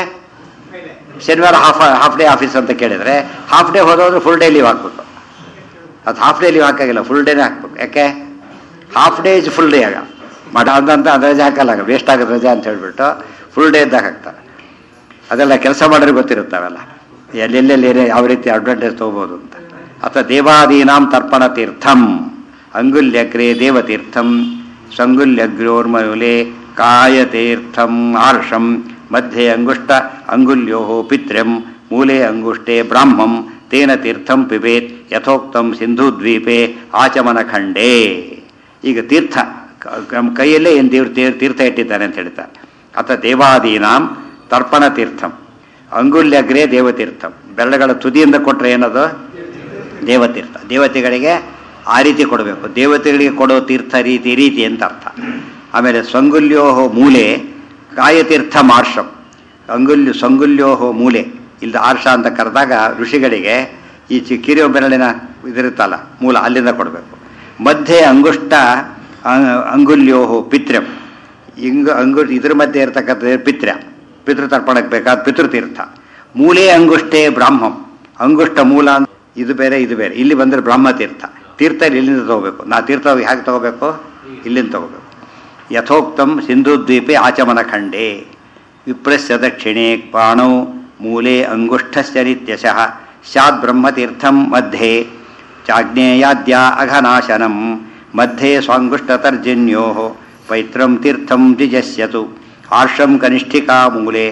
ಶನಿವಾರ ಹಾಫ್ ಹಾಫ್ ಡೇ ಆಫೀಸ್ ಅಂತ ಕೇಳಿದರೆ ಹಾಫ್ ಡೇ ಹೋದೋದ್ರೆ ಫುಲ್ ಡೇ ಲೀವ್ ಹಾಕ್ಬೇಕು ಅದು ಹಾಫ್ ಡೇ ಲೀವ್ ಹಾಕಾಗಿಲ್ಲ ಫುಲ್ ಡೇನೇ ಹಾಕ್ಬೇಕು ಯಾಕೆ half day is full day ಆಗ ಮಠ ಅಂತಂತ ಅದು ರಜೆ ಹಾಕಲ್ಲ ಆಗ ವೇಸ್ಟ್ ಆಗೋದು ರಜೆ ಅಂತ ಹೇಳ್ಬಿಟ್ಟು ಫುಲ್ ಡೇ ಇದ್ದಾಗ ಹಾಕ್ತಾರೆ ಅದೆಲ್ಲ ಕೆಲಸ ಮಾಡೋರಿಗೆ ಗೊತ್ತಿರುತ್ತವೆಲ್ಲ ಎಲ್ಲೆಲ್ಲೆಲ್ಲಿ ಏನೇ ಯಾವ ರೀತಿ ಅಡ್ವಾಂಟೇಜ್ ತೊಗೋಬೋದು ಅಂತ ಅಥವಾ ದೇವಾದೀನಾಂ ತರ್ಪಣ ತೀರ್ಥಂ ಅಂಗುಲ್ಯಗ್ರೆ ದೇವತೀರ್ಥಂ ಸಂಗುಲ್ಯಗ್ರೋರ್ಮೂಲೆ ಕಾಯತೀರ್ಥಂ ಆರ್ಷಂ ಮಧ್ಯೆ ಅಂಗುಷ್ಟ ಅಂಗುಲ್ಯೋ ಪಿತ್ರ್ಯಂ ಮೂಲೆ ಅಂಗುಷ್ಟೇ ಬ್ರಾಹ್ಮಂ ತೇನ ತೀರ್ಥಂ ಪಿಬೇತ್ ಯಥೋಕ್ತಂ ಸಿಂಧುದ್ವೀಪೆ ಆಚಮನ ಖಂಡೇ ಈಗ ತೀರ್ಥ ಕ- ನಮ್ಮ ಕೈಯಲ್ಲೇ ಏನು ದೇವ್ರ ತೀರ್- ತೀರ್ಥ ಇಟ್ಟಿದ್ದಾನೆ ಅಂತ ಹೇಳ್ತಾರೆ ಅಥ ದೇವಾದೀನಾಂ ತರ್ಪಣ ತೀರ್ಥಂ ಅಂಗುಲ್ಯಗ್ರೇ ದೇವತೀರ್ಥಂ ಬೆರಳುಗಳ ತುದಿಯಿಂದ ಕೊಟ್ಟರೆ ಏನದು ದೇವತೀರ್ಥ ದೇವತೆಗಳಿಗೆ ಆ ರೀತಿ ಕೊಡಬೇಕು ದೇವತೆಗಳಿಗೆ ಕೊಡೋ ತೀರ್ಥ ರೀತಿ ರೀತಿ ಅಂತ ಅರ್ಥ ಆಮೇಲೆ ಸಂಗುಲ್ಯೋಹೋ ಮೂಲೆ ಕಾಯತೀರ್ಥ ಮಾರ್ಷಂ ಅಂಗುಲ್ಯ ಸಂಗುಲ್ಯೋಹೋ ಮೂಲೆ ಇಲ್ಲಿ ಆರ್ಷ ಅಂತ ಕರೆದಾಗ ಋಷಿಗಳಿಗೆ ಈ ಚಿ ಕಿರಿಯೋ ಬೆರಳಿನ ಇದಿರುತ್ತಲ್ಲ ಮೂಲ ಅಲ್ಲಿಂದ ಕೊಡಬೇಕು ಮಧ್ಯೆ ಅಂಗುಷ್ಟ ಅ- ಅಂಗುಲ್ಯೋಹೋ ಪಿತ್ರ್ಯಂ ಇಂಗು ಅಂಗು ಇದ್ರ ಮಧ್ಯೆ ಇರತಕ್ಕಂಥ ಪಿತ್ರ್ಯ ಪಿತೃತರ್ಪಣಕ್ಕೆ ಬೇಕಾದ ಪಿತೃತೀರ್ಥ ಮೂಲೆ ಅಂಗುಷ್ಟೇ ಬ್ರಾಹ್ಮಂ ಅಂಗುಷ್ಟ ಮೂಲ ಅಂತ ಇದು ಬೇರೆ ಇದು ಬೇರೆ ಇಲ್ಲಿ ಬಂದರೆ ಬ್ರಹ್ಮ ತೀರ್ಥ ತೀರ್ಥ ಇಲ್ಲಿಂದ ತಗೋಬೇಕು ನಾ ತೀರ್ಥ ಹೇಗೆ ತಗೋಬೇಕು ಇಲ್ಲಿಂದ ತಗೋಬೇಕು ಯಥೋಕ್ತಂ ಸಿಂಧು ದ್ವೀಪೆ ಆಚಮನ ಖಂಡೇ ವಿಪ್ರಸ್ಯ ದಕ್ಷಿಣೆ ಪಾಣೌ ಮೂಲೆ ಅಂಗುಷ್ಠಸ್ಯ ನಿತ್ಯಶಃ ಸ್ಯಾದ್ ಬ್ರಹ್ಮತೀರ್ಥಂ ಮಧ್ಯೆ ಚಾಗ್ನೇಯಾದ್ಯ ಅಘನಾಶನಂ ಮಧ್ಯೆ ಸ್ವಾಂಗುಷ್ಟತರ್ಜನ್ಯೋ ಪೈತ್ರಂ ತೀರ್ಥಂ ದ್ವಿಜಸ್ಯತು ಆರ್ಷಂ ಕನಿಷ್ಠಿಕಾ ಮೂಲೆ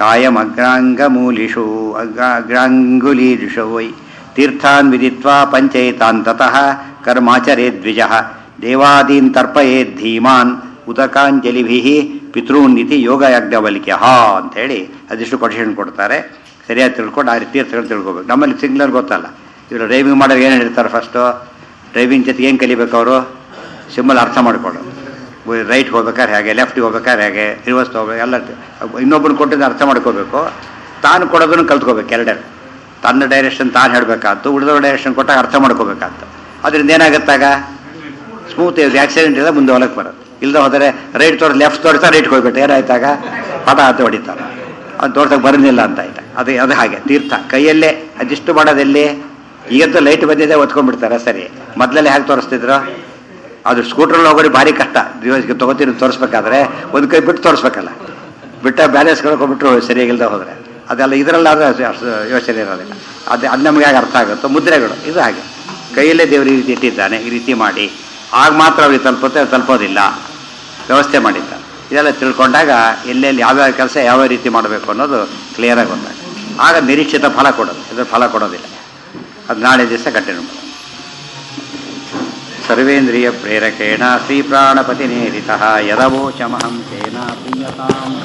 ಕಾಯಮಗ್ರಾಂಗಮೂಲಿಷು ಅಗ್ರಾಂಗುಲೀಷು ವೈ ತೀರ್ಥಾನ್ ವಿದಿತ್ವಾ ಪಂಚೈತಾನ್ ತತಃ ಕರ್ಮಾಚರೇದ್ ದ್ವಿಜಃ ದೇವಾದೀನ್ ತರ್ಪಯೇದ್ ಧೀಮಾನ್ ಉದಕಾಂಜಲಿಭಿ ಪಿತೃನ್ನಿತಿ ಯೋಗ ಯಾಜ್ಞವಲ್ಕ್ಯ ಅಂಥೇಳಿ ಅದಿಷ್ಟು ಕೊಟೇಶನ್ ಕೊಡ್ತಾರೆ ಸರಿಯಾಗಿ ತಿಳ್ಕೊಂಡು ಆ ರೀತಿ ತೀರ್ಥಗಳು ತಿಳ್ಕೊಬೇಕು ನಮ್ಮಲ್ಲಿ ಸಿಗ್ನಲ್ ಗೊತ್ತಲ್ಲ ಇವರು ಡ್ರೈವಿಂಗ್ ಮಾಡೋರು ಏನು ಹೇಳ್ತಾರೆ ಫಸ್ಟು ಡ್ರೈವಿಂಗ್ ಜೊತೆಗೆ ಏನು ಕಲಿಬೇಕು ಅವರು ಸಿಂಬಲ್ ಅರ್ಥ ಮಾಡ್ಕೊಳ್ಳೋದು ರೈಟ್ ಹೋಗ್ಬೇಕಾದ್ರೆ ಹೇಗೆ ಲೆಫ್ಟಿಗೆ ಹೋಗ್ಬೇಕಾದ್ರೆ ಹೇಗೆ ರಿವರ್ಸ್ ಹೋಗ್ಬೇಕು ಎಲ್ಲ ಇನ್ನೊಬ್ಬರು ಕೊಟ್ಟಿದ್ದು ಅರ್ಥ ಮಾಡ್ಕೋಬೇಕು ತಾನು ಕೊಡೋದನ್ನು ಕಲ್ತ್ಕೋಬೇಕು ಎರಡೆರಡು ತನ್ನ ಡೈರೆಕ್ಷನ್ ತಾನು ಹೇಳಬೇಕಾಯ್ತು ಉಳಿದವ್ರ ಡೈರೆಕ್ಷನ್ ಕೊಟ್ಟಾಗ ಅರ್ಥ ಮಾಡ್ಕೋಬೇಕಾಯ್ತು ಅದರಿಂದ ಏನಾಗುತ್ತಾಗ ಸ್ಮೂತ್ ಇದೆ ಆಕ್ಸಿಡೆಂಟ್ ಇಲ್ಲ ಮುಂದೆ ಹೊಲಕ್ಕೆ ಬರೋದು ಇಲ್ಲದೆ ಹೋದರೆ ರೈಟ್ ತೋರಿಸ್ ಲೆಫ್ಟ್ ತೋರಿಸ್ತಾ ರೈಟ್ ಹೋಗ್ಬಿಟ್ಟು ಏನಾಯ್ತಾಗ ಪದ ಹತ್ತು ಹೊಡಿತಾರೆ ಅದು ತೋರ್ಸಕ್ಕೆ ಬರೋದಿಲ್ಲ ಅಂತ ಆಯ್ತು ಅದು ಅದು ಹಾಗೆ ತೀರ್ಥ ಕೈಯಲ್ಲೇ ಅದಿಷ್ಟು ಮಾಡೋದೆಲ್ಲಿ ಈಗಂತೂ ಲೈಟ್ ಬಂದಿದೆ ಒತ್ಕೊಂಡ್ಬಿಡ್ತಾರೆ ಸರಿ ಮೊದಲಲ್ಲಿ ಹೇಗೆ ತೋರಿಸ್ತಿದ್ರು ಅದು ಸ್ಕೂಟ್ರಲ್ಲಿ ಹೋಗೋದು ಭಾರಿ ಕಷ್ಟ ದಿವಸಕ್ಕೆ ತೊಗೋತೀನಿ ತೋರಿಸ್ಬೇಕಾದ್ರೆ ಒಂದು ಕೈ ಬಿಟ್ಟು ತೋರಿಸ್ಬೇಕಲ್ಲ ಬಿಟ್ಟ ಬ್ಯಾಲೆನ್ಸ್ ಕಳ್ಕೊಂಡ್ಬಿಟ್ರು ಸರಿಯಾಗಿಲ್ದೆ ಹೋದರೆ ಅದೆಲ್ಲ ಇದರಲ್ಲಾದ್ರೆ ಅಷ್ಟು- ಅಷ್ಟು ಯೋಚನೆ ಇರೋದಿಲ್ಲ ಅದು ಅದು ನಮಗೆ ಹೇಗೆ ಅರ್ಥ ಆಗುತ್ತೋ ಮುದ್ರೆಗಳು ಇದು ಹಾಗೆ ಕೈಯಲ್ಲೇ ದೇವರು ಈ ರೀತಿ ಇಟ್ಟಿದ್ದಾನೆ ಈ ರೀತಿ ಮಾಡಿ ಆಗ ಮಾತ್ರ ಅವ್ರಿಗೆ ತಲುಪುತ್ತೆ ತಲುಪೋದಿಲ್ಲ ವ್ಯವಸ್ಥೆ ಮಾಡಿದ್ದಾರೆ ಇದೆಲ್ಲ ತಿಳ್ಕೊಂಡಾಗ ಎಲ್ಲೆಲ್ಲಿ ಯಾವ್ಯಾವ ಕೆಲಸ ಯಾವ ರೀತಿ ಮಾಡಬೇಕು ಅನ್ನೋದು ಕ್ಲಿಯರಾಗಿ ಗೊತ್ತಾಗ ಆಗ ನಿರೀಕ್ಷಿತ ಫಲ ಕೊಡೋದು ಇದ್ರ ಫಲ ಕೊಡೋದಿಲ್ಲ ಅದು ನಾಳೆ ದಿವಸ ಕಂಟಿನ್ಯೂ ಮಾಡೋದು ಸರ್ವೇಂದ್ರಿಯ ಪ್ರೇರಕೇಣ ಶ್ರೀ ಪ್ರಾಣಪತಿ ನೇರಿತ ಯದವೋಚಮಹಂ ತೇನ ಪ್ರಿಯತಾಂ